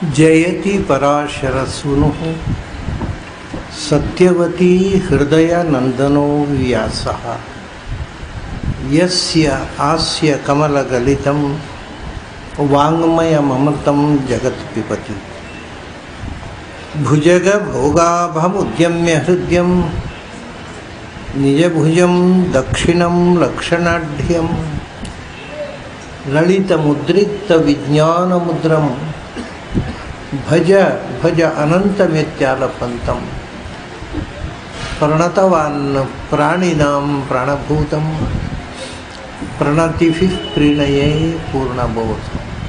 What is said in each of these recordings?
ಜಯತಿ ಪರಾಶರಸೂನು ಸತ್ಯವತೀ ಹೃದಯ ನಂದನೋ ವ್ಯಾಸ ಯಸ್ಯ ಹಾಸ್ಯ ಕಮಲಗಲಿತಂ ವಾङ्मयममृतं ಜಗತ್ ಪಿಬತಿ ಭುಜಗ ಭೋಗಾಭಮುದ್ಯಮ್ಯ ಹೃದಯಂ ನಿಜಭುಜಂ ದಕ್ಷಿಣಂ ಲಕ್ಷಣಾಢ್ಯಂ ಲಲಿತಮುದ್ರಿಕ್ತ ವಿಜ್ಞಾನಮುದ್ರಂ ಭಜ ಭಜ ಅನಂತಮೆತ್ಯಾಲಪಂತಂ ಪ್ರಣತವಾನ್ ಪ್ರಾಣಿನಾಂ ಪ್ರಾಣಭೂತಂ ಪ್ರಣತಿಭಿ ಪ್ರೀಣಯೇ ಪೂರ್ಣಬೋಧ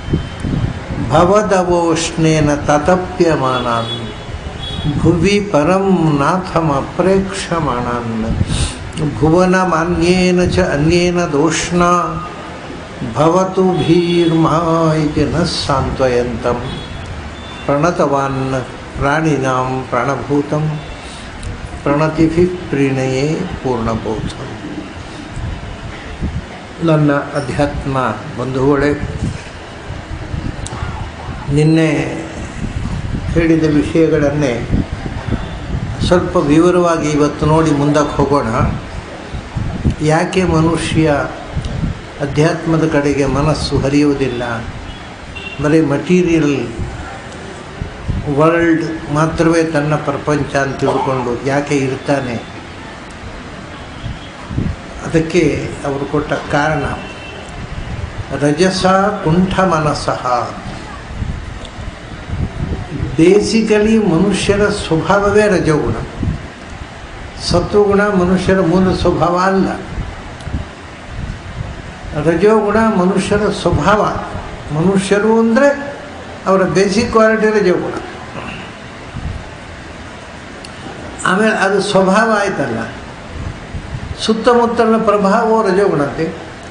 ಭವದವೋಷ್ಣೇನ ತತಪ್ಯಮಾನಾನ್ ಭುವಿ ಪರಂ ನಾಥಮಪ್ರೇಕ್ಷಮಾಣಾನ್ ಭುವನಮಾನ್ಯೇನ ಚ ಅನ್ಯೇನ ದೋಷ್ಣಾ ಭವತು ಭೀರ್ಮಾ ಇತಿ ನ ಸಾಂತ್ವಯಂತಂ ಪ್ರಣತವಾನ್ ಪ್ರಾಣಿನಾಂ ಪ್ರಾಣಭೂತಂ ಪ್ರಣತಿಭಿ ಪ್ರೀಣಯೇ ಪೂರ್ಣಬೋಧ ನನ್ನ ಅಧ್ಯಾತ್ಮ ಬಂಧುಗಳೇ ನಿನ್ನೆ ಹೇಳಿದ ವಿಷಯಗಳನ್ನೇ ಸ್ವಲ್ಪ ವಿವರವಾಗಿ ಇವತ್ತು ನೋಡಿ ಮುಂದಕ್ಕೆ ಹೋಗೋಣ ಯಾಕೆ ಮನುಷ್ಯ ಅಧ್ಯಾತ್ಮದ ಕಡೆಗೆ ಮನಸ್ಸು ಹರಿಯುವುದಿಲ್ಲ ಬರೀ ಮಟೀರಿಯಲ್ ವರ್ಲ್ಡ್ ಮಾತ್ರವೇ ತನ್ನ ಪ್ರಪಂಚ ಅಂತ ತಿಳ್ಕೊಂಡು ಯಾಕೆ ಇರ್ತಾನೆ ಅದಕ್ಕೆ ಅವರು ಕೊಟ್ಟ ಕಾರಣ ರಜಸ ಕುಂಠ ಮನಸ್ಸಃ ಬೇಸಿಕಲಿ ಮನುಷ್ಯರ ಸ್ವಭಾವವೇ ರಜಗುಣ ಸತ್ವಗುಣ ಮನುಷ್ಯರ ಮೂಲ ಸ್ವಭಾವ ಅಲ್ಲ ರಜೋಗುಣ ಮನುಷ್ಯರ ಸ್ವಭಾವ ಮನುಷ್ಯರು ಅಂದರೆ ಅವರ ಬೇಸಿಕ್ ಕ್ವಾಲಿಟಿ ರಜೋಗುಣ ಆಮೇಲೆ ಅದು ಸ್ವಭಾವ ಆಯ್ತಲ್ಲ ಸುತ್ತಮುತ್ತಲಿನ ಪ್ರಭಾವವು ರಜೋಗುಣಂತೆ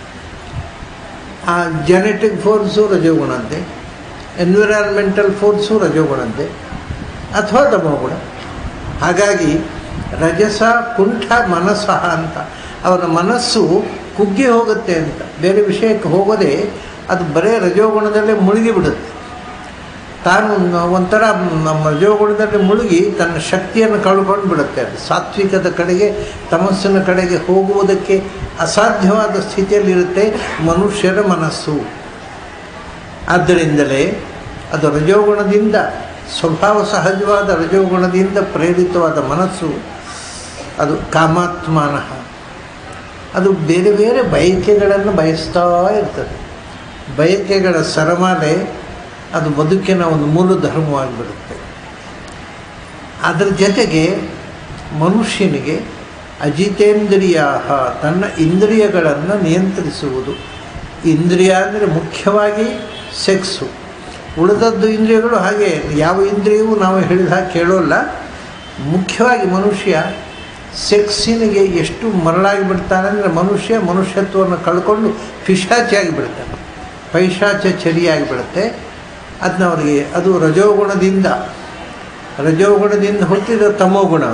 ಆ ಜೆನೆಟಿಕ್ ಫೋರ್ಸು ರಜೋಗುಣಂತೆ ಎನ್ವಿರಾನ್ಮೆಂಟಲ್ ಫೋರ್ಸು ರಜೋಗುಣಂತೆ ಅಥವಾ ತಮೋಗುಣ ಹಾಗಾಗಿ ರಜಸ ಕುಂಠ ಮನಸ್ಸಹ ಅಂತ ಅವನ ಮನಸ್ಸು ಕುಗ್ಗಿ ಹೋಗುತ್ತೆ ಅಂತ ಬೇರೆ ವಿಷಯಕ್ಕೆ ಹೋಗೋದೇ ಅದು ಬರೇ ರಜೋಗುಣದಲ್ಲೇ ಮುಳುಗಿ ಬಿಡುತ್ತೆ ತಾನು ಒಂಥರ ನಮ್ಮ ರಜೋಗುಣದಲ್ಲಿ ಮುಳುಗಿ ತನ್ನ ಶಕ್ತಿಯನ್ನು ಕಳ್ಕೊಂಡು ಬಿಡುತ್ತೆ ಅದು ಸಾತ್ವಿಕದ ಕಡೆಗೆ ತಮಸ್ಸಿನ ಕಡೆಗೆ ಹೋಗುವುದಕ್ಕೆ ಅಸಾಧ್ಯವಾದ ಸ್ಥಿತಿಯಲ್ಲಿರುತ್ತೆ ಮನುಷ್ಯರ ಮನಸ್ಸು ಆದ್ದರಿಂದಲೇ ಅದು ರಜೋಗುಣದಿಂದ ಸ್ವಭಾವ ಸಹಜವಾದ ರಜೋಗುಣದಿಂದ ಪ್ರೇರಿತವಾದ ಮನಸ್ಸು ಅದು ಕಾಮಾತ್ಮಾನ ಅದು ಬೇರೆ ಬೇರೆ ಬಯಕೆಗಳನ್ನು ಬಯಸ್ತಾ ಇರ್ತದೆ ಬಯಕೆಗಳ ಸರಮಾಲೆ ಅದು ಬದುಕಿನ ಒಂದು ಮೂಲ ಧರ್ಮವಾಗಿಬಿಡುತ್ತೆ ಅದರ ಜೊತೆಗೆ ಮನುಷ್ಯನಿಗೆ ಅಜಿತೇಂದ್ರಿಯ ತನ್ನ ಇಂದ್ರಿಯಗಳನ್ನು ನಿಯಂತ್ರಿಸುವುದು ಇಂದ್ರಿಯ ಅಂದರೆ ಮುಖ್ಯವಾಗಿ ಸೆಕ್ಸು ಉಳಿದದ್ದು ಇಂದ್ರಿಯಗಳು ಹಾಗೆ ಯಾವ ಇಂದ್ರಿಯವೂ ನಾವು ಹೇಳಿದ ಹಾಗೆ ಕೇಳೋಲ್ಲ ಮುಖ್ಯವಾಗಿ ಮನುಷ್ಯ ಸೆಕ್ಸಿನಿಗೆ ಎಷ್ಟು ಮರಳಾಗಿ ಬಿಡ್ತಾನೆ ಅಂದರೆ ಮನುಷ್ಯ ಮನುಷ್ಯತ್ವವನ್ನು ಕಳ್ಕೊಂಡು ಪಿಶಾಚಿಯಾಗಿ ಬಿಡ್ತಾನೆ ಪೈಶಾಚ ಚರಿಯಾಗಿ ಬಿಡುತ್ತೆ ಅದನ್ನ ಅವರಿಗೆ ಅದು ರಜೋಗುಣದಿಂದ ರಜೋಗುಣದಿಂದ ಹುಟ್ಟಿದ ತಮೋಗುಣ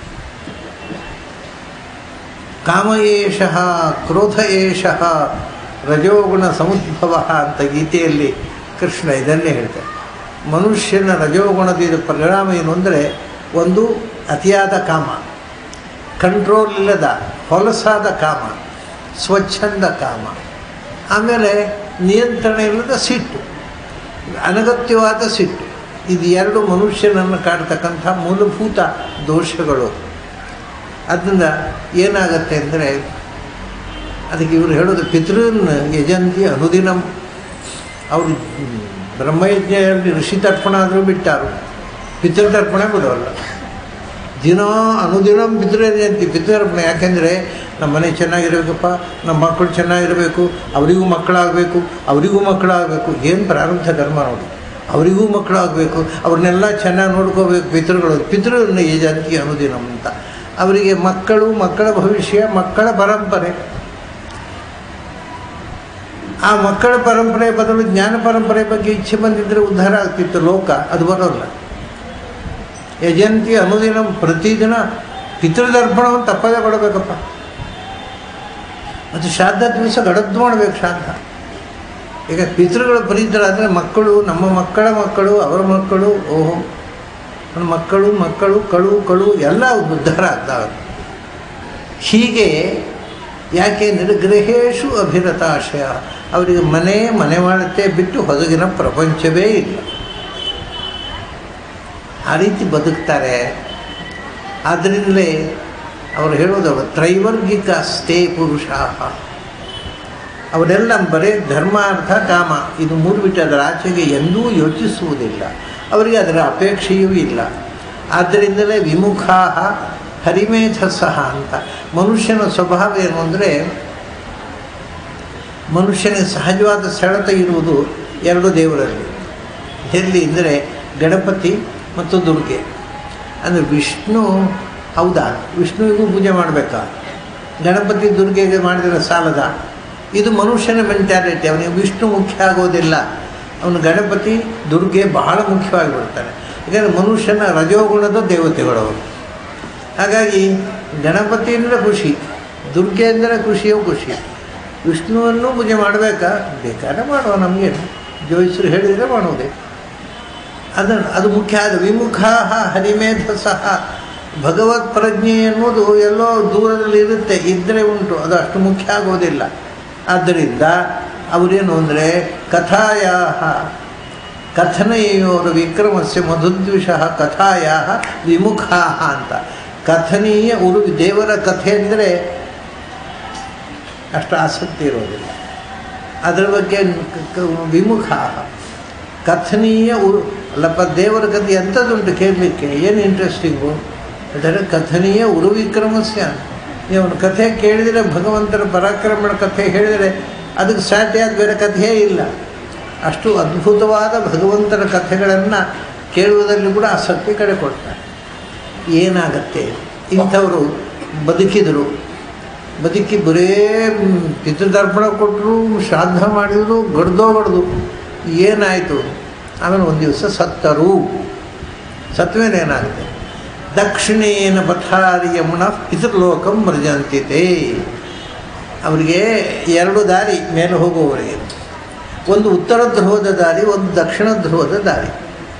ಕಾಮ ಏಷಃ ಕ್ರೋಧ ಏಷಃ ರಜೋಗುಣ ಸಮುದ್ಭವ ಅಂತ ಗೀತೆಯಲ್ಲಿ ಕೃಷ್ಣ ಇದನ್ನೇ ಹೇಳ್ತಾರೆ ಮನುಷ್ಯನ ರಜೋಗುಣದಿಂದ ಪರಿಣಾಮ ಏನು ಅಂದರೆ ಒಂದು ಅತಿಯಾದ ಕಾಮ ಕಂಟ್ರೋಲ್ ಇಲ್ಲದ ಹೊಲಸಾದ ಕಾಮ ಸ್ವಚ್ಛಂದ ಕಾಮ ಆಮೇಲೆ ನಿಯಂತ್ರಣ ಇಲ್ಲದ ಸಿಟ್ಟು ಅನಗತ್ಯವಾದ ಸಿಟ್ಟು ಇದು ಎರಡು ಮನುಷ್ಯನನ್ನು ಕಾಡ್ತಕ್ಕಂಥ ಮೂಲಭೂತ ದೋಷಗಳು ಅದರಿಂದ ಏನಾಗತ್ತೆ ಅಂದರೆ ಅದಕ್ಕೆ ಇವರು ಹೇಳೋದು ಪಿತೃನ್ ಯಜಂತಿ ಅನುದಿನಂ ಅವರು ಬ್ರಹ್ಮಯಜ್ಞದಲ್ಲಿ ಋಷಿ ತರ್ಪಣ ಆದರೂ ಬಿಟ್ಟಾರು ಪಿತೃತರ್ಪಣೆ ಬಿಡೋಲ್ಲ ದಿನ ಅನುದಿನಂ ಪಿತೃಯಜಂತಿ ಪಿತೃತರ್ಪಣೆ ಯಾಕೆಂದರೆ ನಮ್ಮ ಮನೆ ಚೆನ್ನಾಗಿರಬೇಕಪ್ಪ ನಮ್ಮ ಮಕ್ಕಳು ಚೆನ್ನಾಗಿರಬೇಕು ಅವರಿಗೂ ಮಕ್ಕಳಾಗಬೇಕು ಅವರಿಗೂ ಮಕ್ಕಳಾಗಬೇಕು ಏನು ಪ್ರಾರಂಭ ಧರ್ಮ ನೋಡಿ ಅವರಿಗೂ ಮಕ್ಕಳಾಗಬೇಕು ಅವ್ರನ್ನೆಲ್ಲ ಚೆನ್ನಾಗಿ ನೋಡ್ಕೋಬೇಕು ಪಿತೃಗಳು ಪಿತೃನ ಯಜಂತಿ ಅನುದಿನಂ ಅಂತ ಅವರಿಗೆ ಮಕ್ಕಳು ಮಕ್ಕಳ ಭವಿಷ್ಯ ಮಕ್ಕಳ ಪರಂಪರೆ ಆ ಮಕ್ಕಳ ಪರಂಪರೆ ಬದಲು ಜ್ಞಾನ ಪರಂಪರೆ ಬಗ್ಗೆ ಇಚ್ಛೆ ಬಂದಿದ್ದರೆ ಉದ್ಧಾರ ಆಗ್ತಿತ್ತು ಲೋಕ ಅದು ಬರೋಲ್ಲ ಯಜಂತಿ ಅನುದಿನ ಪ್ರತಿದಿನ ಪಿತೃದರ್ಪಣವನ್ನು ತಪ್ಪದೇ ಕೊಡಬೇಕಪ್ಪ ಮತ್ತು ಶ್ರಾದ್ದ ದಿವಸ ಗಡದ್ದು ಮಾಡಬೇಕು ಶ್ರಾದ್ದ ಈಗ ಪಿತೃಗಳು ಪ್ರೀತರಾದರೆ ಮಕ್ಕಳು ನಮ್ಮ ಮಕ್ಕಳ ಮಕ್ಕಳು ಅವರ ಮಕ್ಕಳು ಓಹೋ ನನ್ನ ಮಕ್ಕಳು ಮಕ್ಕಳು ಕಳು ಕಳು ಎಲ್ಲ ಉದ್ಧಾರ ಆಗ್ತಾವೆ ಹೀಗೆ ಯಾಕೆ ನಿರ್ಗ್ರಹೇಶು ಅಭಿರತಾಶಯ ಅವರಿಗೆ ಮನೆ ಮನೆ ಮಾಡುತ್ತೆ ಬಿಟ್ಟು ಹೊರಗಿನ ಪ್ರಪಂಚವೇ ಇಲ್ಲ ಆ ರೀತಿ ಬದುಕ್ತಾರೆ ಆದ್ದರಿಂದಲೇ ಅವರು ಹೇಳೋದವರು ತ್ರೈವರ್ಗಿಕ ಸ್ಥೇ ಪುರುಷ ಅವರೆಲ್ಲ ಬರೇ ಧರ್ಮ ಅರ್ಥ ಕಾಮ ಇದು ಮೂರು ಬಿಟ್ಟು ಅದರ ಆಚೆಗೆ ಎಂದೂ ಯೋಚಿಸುವುದಿಲ್ಲ ಅವರಿಗೆ ಅದರ ಅಪೇಕ್ಷೆಯೂ ಇಲ್ಲ ಆದ್ದರಿಂದಲೇ ವಿಮುಖಾ ಹರಿಮೇಧಸಃ ಅಂತ ಮನುಷ್ಯನ ಸ್ವಭಾವ ಏನು ಅಂದರೆ ಮನುಷ್ಯನಿಗೆ ಸಹಜವಾದ ಸೆಳೆತ ಇರುವುದು ಎರಡು ದೇವರಲ್ಲಿ ಎಲ್ಲಿ ಅಂದರೆ ಗಣಪತಿ ಮತ್ತು ದುರ್ಗೆ ಅಂದರೆ ವಿಷ್ಣು ಹೌದಾ ವಿಷ್ಣುವಿಗೂ ಪೂಜೆ ಮಾಡಬೇಕಾ ಗಣಪತಿ ದುರ್ಗೆಗೆ ಮಾಡಿದರೆ ಸಾಲದ ಇದು ಮನುಷ್ಯನ ಮೆಂಟ್ಯಾಲಿಟಿ ಅವನಿಗೆ ವಿಷ್ಣು ಮುಖ್ಯ ಆಗೋದಿಲ್ಲ ಅವನು ಗಣಪತಿ ದುರ್ಗೆ ಬಹಳ ಮುಖ್ಯವಾಗಿ ಬಿಡ್ತಾನೆ ಯಾಕಂದರೆ ಮನುಷ್ಯನ ರಜೋಗುಣದ ದೇವತೆಗಳು ಅವರು ಹಾಗಾಗಿ ಗಣಪತಿ ಅಂದರೆ ಖುಷಿ ದುರ್ಗೆ ಅಂದರೆ ಖುಷಿಯೋ ಖುಷಿ ವಿಷ್ಣುವನ್ನು ಪೂಜೆ ಮಾಡಬೇಕಾ ಬೇಕಾದ್ರೆ ಮಾಡುವ ನಮಗೇನು ಜೋಯಿಸರು ಹೇಳಿದರೆ ಮಾಡುವುದೇ ಅದನ್ನು ಅದು ಮುಖ್ಯ ಆದ ವಿಮುಖ ಹರಿಮೇಧ ಸಹ ಭಗವತ್ ಪ್ರಜ್ಞೆ ಎನ್ನುವುದು ಎಲ್ಲೋ ದೂರದಲ್ಲಿ ಇರುತ್ತೆ ಇದ್ದರೆ ಉಂಟು ಅದು ಅಷ್ಟು ಮುಖ್ಯ ಆಗೋದಿಲ್ಲ ಆದ್ದರಿಂದ ಅವರೇನು ಅಂದರೆ ಕಥಾಯ ಕಥನೀಯೋರು ವಿಕ್ರಮಸ್ಯ ಮಧುದ್ವಿಷ ಕಥಾಯ ವಿಮುಖಾ ಅಂತ ಕಥನೀಯ ಉರು ದೇವರ ಕಥೆ ಅಂದರೆ ಅಷ್ಟು ಆಸಕ್ತಿ ಇರೋದಿಲ್ಲ ಅದರ ಬಗ್ಗೆ ವಿಮುಖ ಕಥನೀಯ ಉರು ಅಲ್ಲಪ್ಪ ದೇವರ ಕಥೆ ಎಂಥದ್ದುಂಟು ಕೇಳಲಿಕ್ಕೆ ಏನು ಇಂಟ್ರೆಸ್ಟಿಂಗು ಅಂದರೆ ಕಥನೀಯ ಉರು ವಿಕ್ರಮಸ್ಯ ನೀವು ಕಥೆ ಕೇಳಿದರೆ ಭಗವಂತನ ಪರಾಕ್ರಮಣ ಕಥೆ ಹೇಳಿದರೆ ಅದಕ್ಕೆ ಸಾಟಿಯಾದ ಬೇರೆ ಕಥೆಯೇ ಇಲ್ಲ ಅಷ್ಟು ಅದ್ಭುತವಾದ ಭಗವಂತನ ಕಥೆಗಳನ್ನು ಕೇಳುವುದರಲ್ಲಿ ಕೂಡ ಆಸಕ್ತಿ ಕಡೆ ಕೊಡ್ತಾರೆ ಏನಾಗತ್ತೆ ಇಂಥವರು ಬದುಕಿದರು ಬದುಕಿ ಬರೇ ಪಿತೃತರ್ಪಣ ಕೊಟ್ಟರು ಶ್ರಾದ್ದ ಮಾಡಿದರು ಗಡ್ದೋ ಗಡ್ದು ಏನಾಯಿತು ಆಮೇಲೆ ಒಂದು ದಿವಸ ಸತ್ತರು ಸತ್ತ ಮೇಲೆ ಏನಾಗುತ್ತೆ ದಕ್ಷಿಣೇನ ಪಥಾರಿ ಯಮುನ ಪಿತೃಲೋಕಂ ಮೃಜಂತಿತೆ ಅವರಿಗೆ ಎರಡು ದಾರಿ ಮೇಲೆ ಹೋಗುವವರಿಗೆ ಒಂದು ಉತ್ತರ ಧ್ರುವದ ದಾರಿ ಒಂದು ದಕ್ಷಿಣ ಧ್ರುವದ ದಾರಿ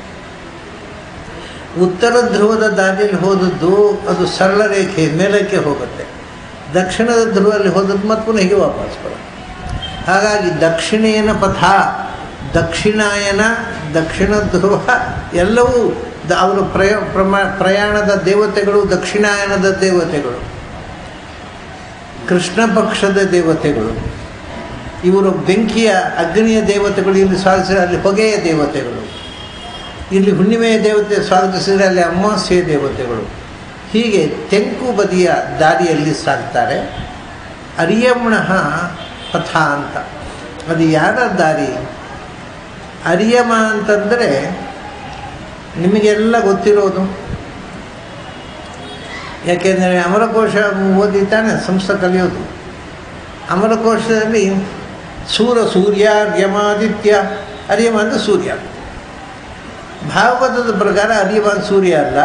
ಉತ್ತರ ಧ್ರುವದ ದಾರಿಯಲ್ಲಿ ಹೋದದ್ದು ಅದು ಸರಳ ರೇಖೆ ಮೇಲಕ್ಕೆ ಹೋಗುತ್ತೆ ದಕ್ಷಿಣದ ಧ್ರುವದಲ್ಲಿ ಹೋದದ್ದು ಮತ್ತು ಪುನಃ ಹೀಗೆ ವಾಪಸ್ ಬರುತ್ತೆ ಹಾಗಾಗಿ ದಕ್ಷಿಣೇನ ಪಥ ದಕ್ಷಿಣಾಯನ ದಕ್ಷಿಣ ಧ್ರುವ ಎಲ್ಲವೂ ದ ಅವರ ಪ್ರಯ ಪ್ರಮಾ ಪ್ರಯಾಣದ ದೇವತೆಗಳು ದಕ್ಷಿಣಾಯನದ ದೇವತೆಗಳು ಕೃಷ್ಣ ಪಕ್ಷದ ದೇವತೆಗಳು ಇವರು ಬೆಂಕಿಯ ಅಗ್ನಿಯ ದೇವತೆಗಳು ಇಲ್ಲಿ ಸಾಧಿಸಿದರೆ ಅಲ್ಲಿ ಹೊಗೆಯ ದೇವತೆಗಳು ಇಲ್ಲಿ ಹುಣ್ಣಿಮೆಯ ದೇವತೆ ಸ್ವಾಗತಿಸಿದರೆ ಅಲ್ಲಿ ಅಮಾವಾಸ್ಯೆಯ ದೇವತೆಗಳು ಹೀಗೆ ತೆಂಕು ಬದಿಯ ದಾರಿಯಲ್ಲಿ ಸಾಗ್ತಾರೆ ಅರಿಯಮ್ಮಣಃ ಪಥ ಅಂತ ಅದು ಯಾರ ದಾರಿ ಅರಿಯಮ ಅಂತಂದರೆ ನಿಮಗೆಲ್ಲ ಗೊತ್ತಿರೋದು ಯಾಕೆಂದರೆ ಅಮರಕೋಶ ಓದಿ ತಾನೆ ಸಂಸ್ಥ ಕಲಿಯೋದು ಅಮರಕೋಶದಲ್ಲಿ ಸೂರ ಸೂರ್ಯ ಯಮಾದಿತ್ಯ ಅರಿಯಮ ಅಂದರೆ ಸೂರ್ಯ ಭಾಗವತದ ಪ್ರಕಾರ ಅರಿಯಮ ಸೂರ್ಯ ಅಲ್ಲ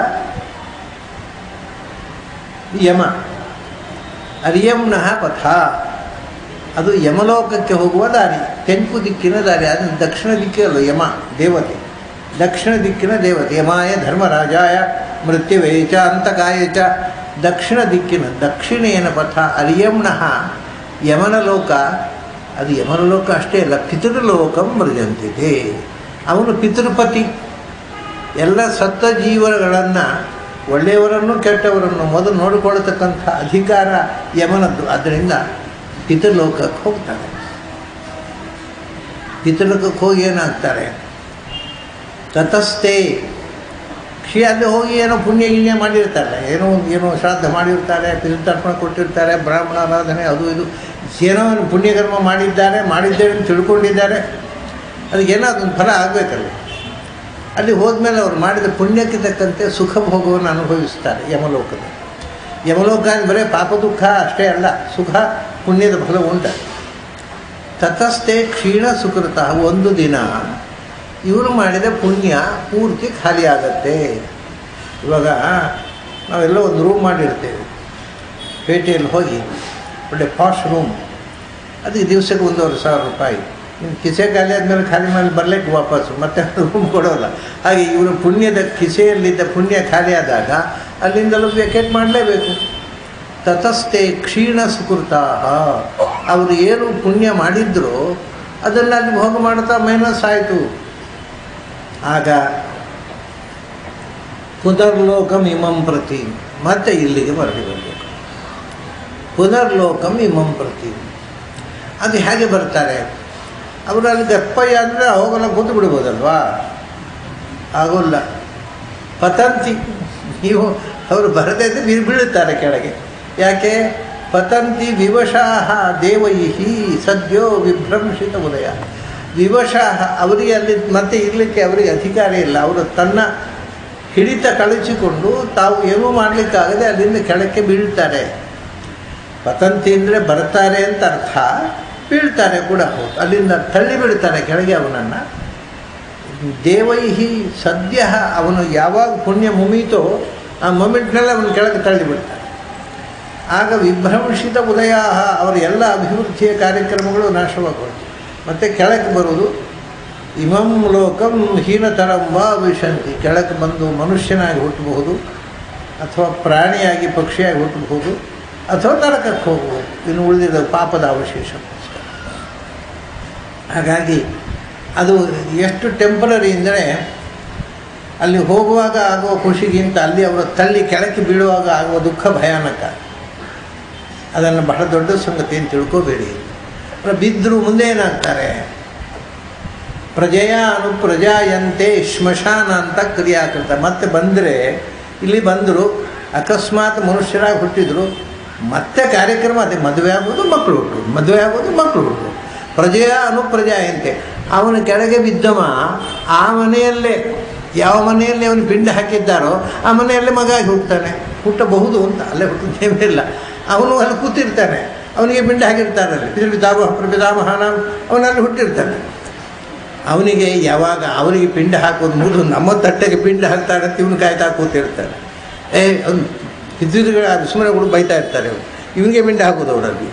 ಯಮ ಅರಿಯಂನಃ ಪಥ ಅದು ಯಮಲೋಕಕ್ಕೆ ಹೋಗುವ ದಾರಿ ತೆಂಕು ದಿಕ್ಕಿನ ದಾರಿ ಅದು ದಕ್ಷಿಣ ದಿಕ್ಕಲ್ಲ ಯಮ ದೇವತೆ ದಕ್ಷಿಣ ದಿಕ್ಕಿನ ದೇವತೆ ಯಮಾಯ ಧರ್ಮರಾಜಾಯ ಮೃತ್ಯುವೇ ಚ ಅಂತಕಾಯ ಚ ದಕ್ಷಿಣ ದಿಕ್ಕಿನ ದಕ್ಷಿಣೇನ ಪಥ ಅರಿಯಂನಃ ಯಮನ ಲೋಕ ಅದು ಯಮನ ಲೋಕ ಅಷ್ಟೇ ಅಲ್ಲ ಪಿತೃಲೋಕಂ ಮೃಜಂತಿದೆ ಅವನು ಪಿತೃಪತಿ ಎಲ್ಲ ಸತ್ತ ಜೀವಗಳನ್ನು ಒಳ್ಳೆಯವರನ್ನು ಕೆಟ್ಟವರನ್ನು ಮೊದಲು ನೋಡಿಕೊಳ್ಳತಕ್ಕಂಥ ಅಧಿಕಾರ ಯಮನದ್ದು ಆದ್ದರಿಂದ ಪಿತೃಲೋಕಕ್ಕೆ ಹೋಗ್ತಾರೆ ಪಿತೃಲೋಕಕ್ಕೆ ಹೋಗಿ ಏನಾಗ್ತಾರೆ ತತಸ್ಥೆ ಕ್ಷಿ ಅಲ್ಲಿ ಹೋಗಿ ಏನೋ ಪುಣ್ಯ ಗಿಣ್ಯ ಮಾಡಿರ್ತಾರೆ ಏನೋ ಏನೋ ಶ್ರಾದ್ದ ಮಾಡಿರ್ತಾರೆ ಪಿತೃತರ್ಪಣ ಕೊಟ್ಟಿರ್ತಾರೆ ಬ್ರಾಹ್ಮಣ ಆರಾಧನೆ ಅದು ಇದು ಏನೋ ಒಂದು ಪುಣ್ಯಕರ್ಮ ಮಾಡಿದ್ದಾರೆ ಮಾಡಿದ್ದೇವೆ ಅಂತ ತಿಳ್ಕೊಂಡಿದ್ದಾರೆ ಅದಕ್ಕೆ ಏನೋ ಅದೊಂದು ಫಲ ಆಗಬೇಕಲ್ಲ ಅಲ್ಲಿ ಹೋದ್ಮೇಲೆ ಅವ್ರು ಮಾಡಿದ ಪುಣ್ಯಕ್ಕೆ ತಕ್ಕಂತೆ ಸುಖ ಭೋಗವನ್ನು ಅನುಭವಿಸ್ತಾರೆ ಯಮಲೋಕದಲ್ಲಿ ಯಮಲೋಕ ಬರೀ ಪಾಪ ದುಃಖ ಅಷ್ಟೇ ಅಲ್ಲ ಸುಖ ಪುಣ್ಯದ ಫಲ ಉಂಟ ತತಸ್ಥೆ ಕ್ಷೀಣ ಸುಕೃತ ಒಂದು ದಿನ ಇವರು ಮಾಡಿದ ಪುಣ್ಯ ಪೂರ್ತಿ ಖಾಲಿ ಆಗತ್ತೆ ಇವಾಗ ನಾವೆಲ್ಲ ಒಂದು ರೂಮ್ ಮಾಡಿರ್ತೇವೆ ಪೇಟೆಯಲ್ಲಿ ಹೋಗಿ ಒಳ್ಳೆ ಪಾಶ್ ರೂಮ್ ಅದಕ್ಕೆ ದಿವಸಕ್ಕೆ ಒಂದೂವರೆ ಸಾವಿರ ರೂಪಾಯಿ ಇನ್ನು ಕಿಸೆ ಖಾಲಿ ಆದಮೇಲೆ ಖಾಲಿ ಮೇಲೆ ಬರಲಿಕ್ಕೆ ವಾಪಸ್ಸು ಮತ್ತೆ ರೂಮ್ ಕೊಡೋಲ್ಲ ಹಾಗೆ ಇವರು ಪುಣ್ಯದ ಕಿಸೆಯಲ್ಲಿದ್ದ ಪುಣ್ಯ ಖಾಲಿ ಆದಾಗ ಅಲ್ಲಿಂದಲೂ ವೆಕೆಟ್ ಮಾಡಲೇಬೇಕು ತತಸ್ಥೆ ಕ್ಷೀಣ ಸುಕೃತಾ ಅವರು ಏನು ಪುಣ್ಯ ಮಾಡಿದ್ರು ಅದನ್ನು ಅಲ್ಲಿ ಭೋಗ ಮಾಡ್ತಾ ಮೈನಸ್ ಆಯಿತು ಆಗ ಪುನರ್ಲೋಕಂ ಇಮಂ ಪ್ರತಿ ಮತ್ತೆ ಇಲ್ಲಿಗೆ ಮರಳಿ ಬರಬೇಕು ಪುನರ್ಲೋಕಂ ಇಮಂ ಪ್ರತಿ ಅದು ಹೇಗೆ ಬರ್ತಾರೆ ಅವರು ಅಲ್ಲಿ ಗಪ್ಪಯ್ಯ ಅಂದರೆ ಹೋಗಲ್ಲ ಕೂತು ಬಿಡ್ಬೋದಲ್ವಾ ಆಗೋಲ್ಲ ಪತಂತಿ ನೀವು ಅವರು ಬರದೇ ಇದ್ದರೆ ಬೀಳ್ ಬೀಳುತ್ತಾರೆ ಕೆಳಗೆ ಯಾಕೆ ಪತಂತಿ ವಿವಶಾಹ ದೇವೈಹಿ ಸದ್ಯೋ ವಿಭ್ರಂಶಿತ ಉದಯ ವಿವಶಾಹ ಅವರಿಗೆ ಅಲ್ಲಿ ಮತ್ತೆ ಇರಲಿಕ್ಕೆ ಅವರಿಗೆ ಅಧಿಕಾರ ಇಲ್ಲ ಅವರು ತನ್ನ ಹಿಡಿತ ಕಳಿಸಿಕೊಂಡು ತಾವು ಏನೂ ಮಾಡಲಿಕ್ಕಾಗದೆ ಅಲ್ಲಿಂದ ಕೆಳಕ್ಕೆ ಬೀಳ್ತಾರೆ ಪತಂತಿ ಅಂದರೆ ಬರ್ತಾರೆ ಅಂತ ಅರ್ಥ ಬೀಳ್ತಾರೆ ಕೂಡ ಹೌದು ಅಲ್ಲಿಂದ ತಳ್ಳಿ ಬಿಡ್ತಾರೆ ಕೆಳಗೆ ಅವನನ್ನು ದೇವೈಹಿ ಸದ್ಯ ಅವನು ಯಾವಾಗ ಪುಣ್ಯ ಮುಮೀತೋ ಆ ಮೊಮೆಂಟ್ನಲ್ಲಿ ಅವನು ಕೆಳಗೆ ತಳ್ಳಿ ಬಿಡ್ತಾರೆ ಆಗ ವಿಭ್ರಂಶಿತ ಉದಯ ಅವರ ಎಲ್ಲ ಅಭಿವೃದ್ಧಿಯ ಕಾರ್ಯಕ್ರಮಗಳು ನಾಶವಾಗೋದು ಮತ್ತು ಕೆಳಕ್ಕೆ ಬರುವುದು ಇಮಂ ಲೋಕಂ ಹೀನತರಂ ವಾ ವಿಶಂತಿ ಕೆಳಕ್ಕೆ ಬಂದು ಮನುಷ್ಯನಾಗಿ ಹುಟ್ಟಬಹುದು ಅಥವಾ ಪ್ರಾಣಿಯಾಗಿ ಪಕ್ಷಿಯಾಗಿ ಹುಟ್ಟಬಹುದು ಅಥವಾ ನರಕಕ್ಕೆ ಹೋಗಬಹುದು ಇನ್ನು ಉಳಿದಿದ್ದ ಪಾಪದ ಅವಶೇಷ ಹಾಗಾಗಿ ಅದು ಎಷ್ಟು ಟೆಂಪರರಿ ಅಂದರೆ ಅಲ್ಲಿ ಹೋಗುವಾಗ ಆಗುವ ಖುಷಿಗಿಂತ ಅಲ್ಲಿ ಅವರ ತಳ್ಳಿ ಕೆಳಕ್ಕೆ ಬೀಳುವಾಗ ಆಗುವ ದುಃಖ ಭಯಾನಕ ಅದನ್ನು ಬಹಳ ದೊಡ್ಡ ಸಂಗತಿ ಅಂತ ತಿಳ್ಕೋಬೇಡಿ ಬಿದ್ದರು ಮುಂದೆ ಏನಾಗ್ತಾರೆ ಪ್ರಜೆಯ ಅನುಪ್ರಜಾಯಂತೆ ಶ್ಮಶಾನ ಅಂತ ಕ್ರಿಯಾಕೃತ ಮತ್ತೆ ಬಂದರೆ ಇಲ್ಲಿ ಬಂದರು ಅಕಸ್ಮಾತ್ ಮನುಷ್ಯರಾಗಿ ಹುಟ್ಟಿದ್ರು ಮತ್ತೆ ಕಾರ್ಯಕ್ರಮ ಅದೇ ಮದುವೆ ಆಗೋದು ಮಕ್ಕಳು ಹುಟ್ಟು ಮದುವೆ ಆಗೋದು ಮಕ್ಕಳು ಹುಟ್ಟು ಪ್ರಜೆಯ ಅನುಪ್ರಜಾಯಂತೆ ಅವನ ಕೆಳಗೆ ಬಿದ್ದವ ಆ ಮನೆಯಲ್ಲೇ ಯಾವ ಮನೆಯಲ್ಲಿ ಅವನು ಪಿಂಡ ಹಾಕಿದ್ದಾರೋ ಆ ಮನೆಯಲ್ಲೇ ಮಗ ಆಗಿ ಹುಟ್ಟುತ್ತಾನೆ ಹುಟ್ಟಬಹುದು ಅಂತ ಅಲ್ಲೇ ಹುಟ್ಟಿದ್ದೇವಿಲ್ಲ ಅವನು ಅಲ್ಲಿ ಕೂತಿರ್ತಾನೆ ಅವನಿಗೆ ಪಿಂಡ ಹಾಕಿರ್ತಾರೆ ಅಲ್ಲಿ ಪಿತೃ ಪಿತಾಮಹ ಪ್ರಪಿತಾಮಹನ ಅವನಲ್ಲಿ ಹುಟ್ಟಿರ್ತಾನೆ ಅವನಿಗೆ ಯಾವಾಗ ಅವನಿಗೆ ಪಿಂಡ ಹಾಕೋದು ಮುಗಿದು ನಮ್ಮ ತಟ್ಟೆಗೆ ಪಿಂಡ ಹಾಕ್ತಾರೆ ಅಂತ ಇವನು ಕಾಯ್ತಾ ಕೂತಿರ್ತಾನೆ ಏ ಅವ್ನು ಪಿತೃಗಳ ಸುಮ್ಮನೆಗಳು ಬೈತಾ ಇರ್ತಾರೆ ಅವ್ರು ಇವನಿಗೆ ಪಿಂಡ ಹಾಕೋದು ಅವರಲ್ಲಿ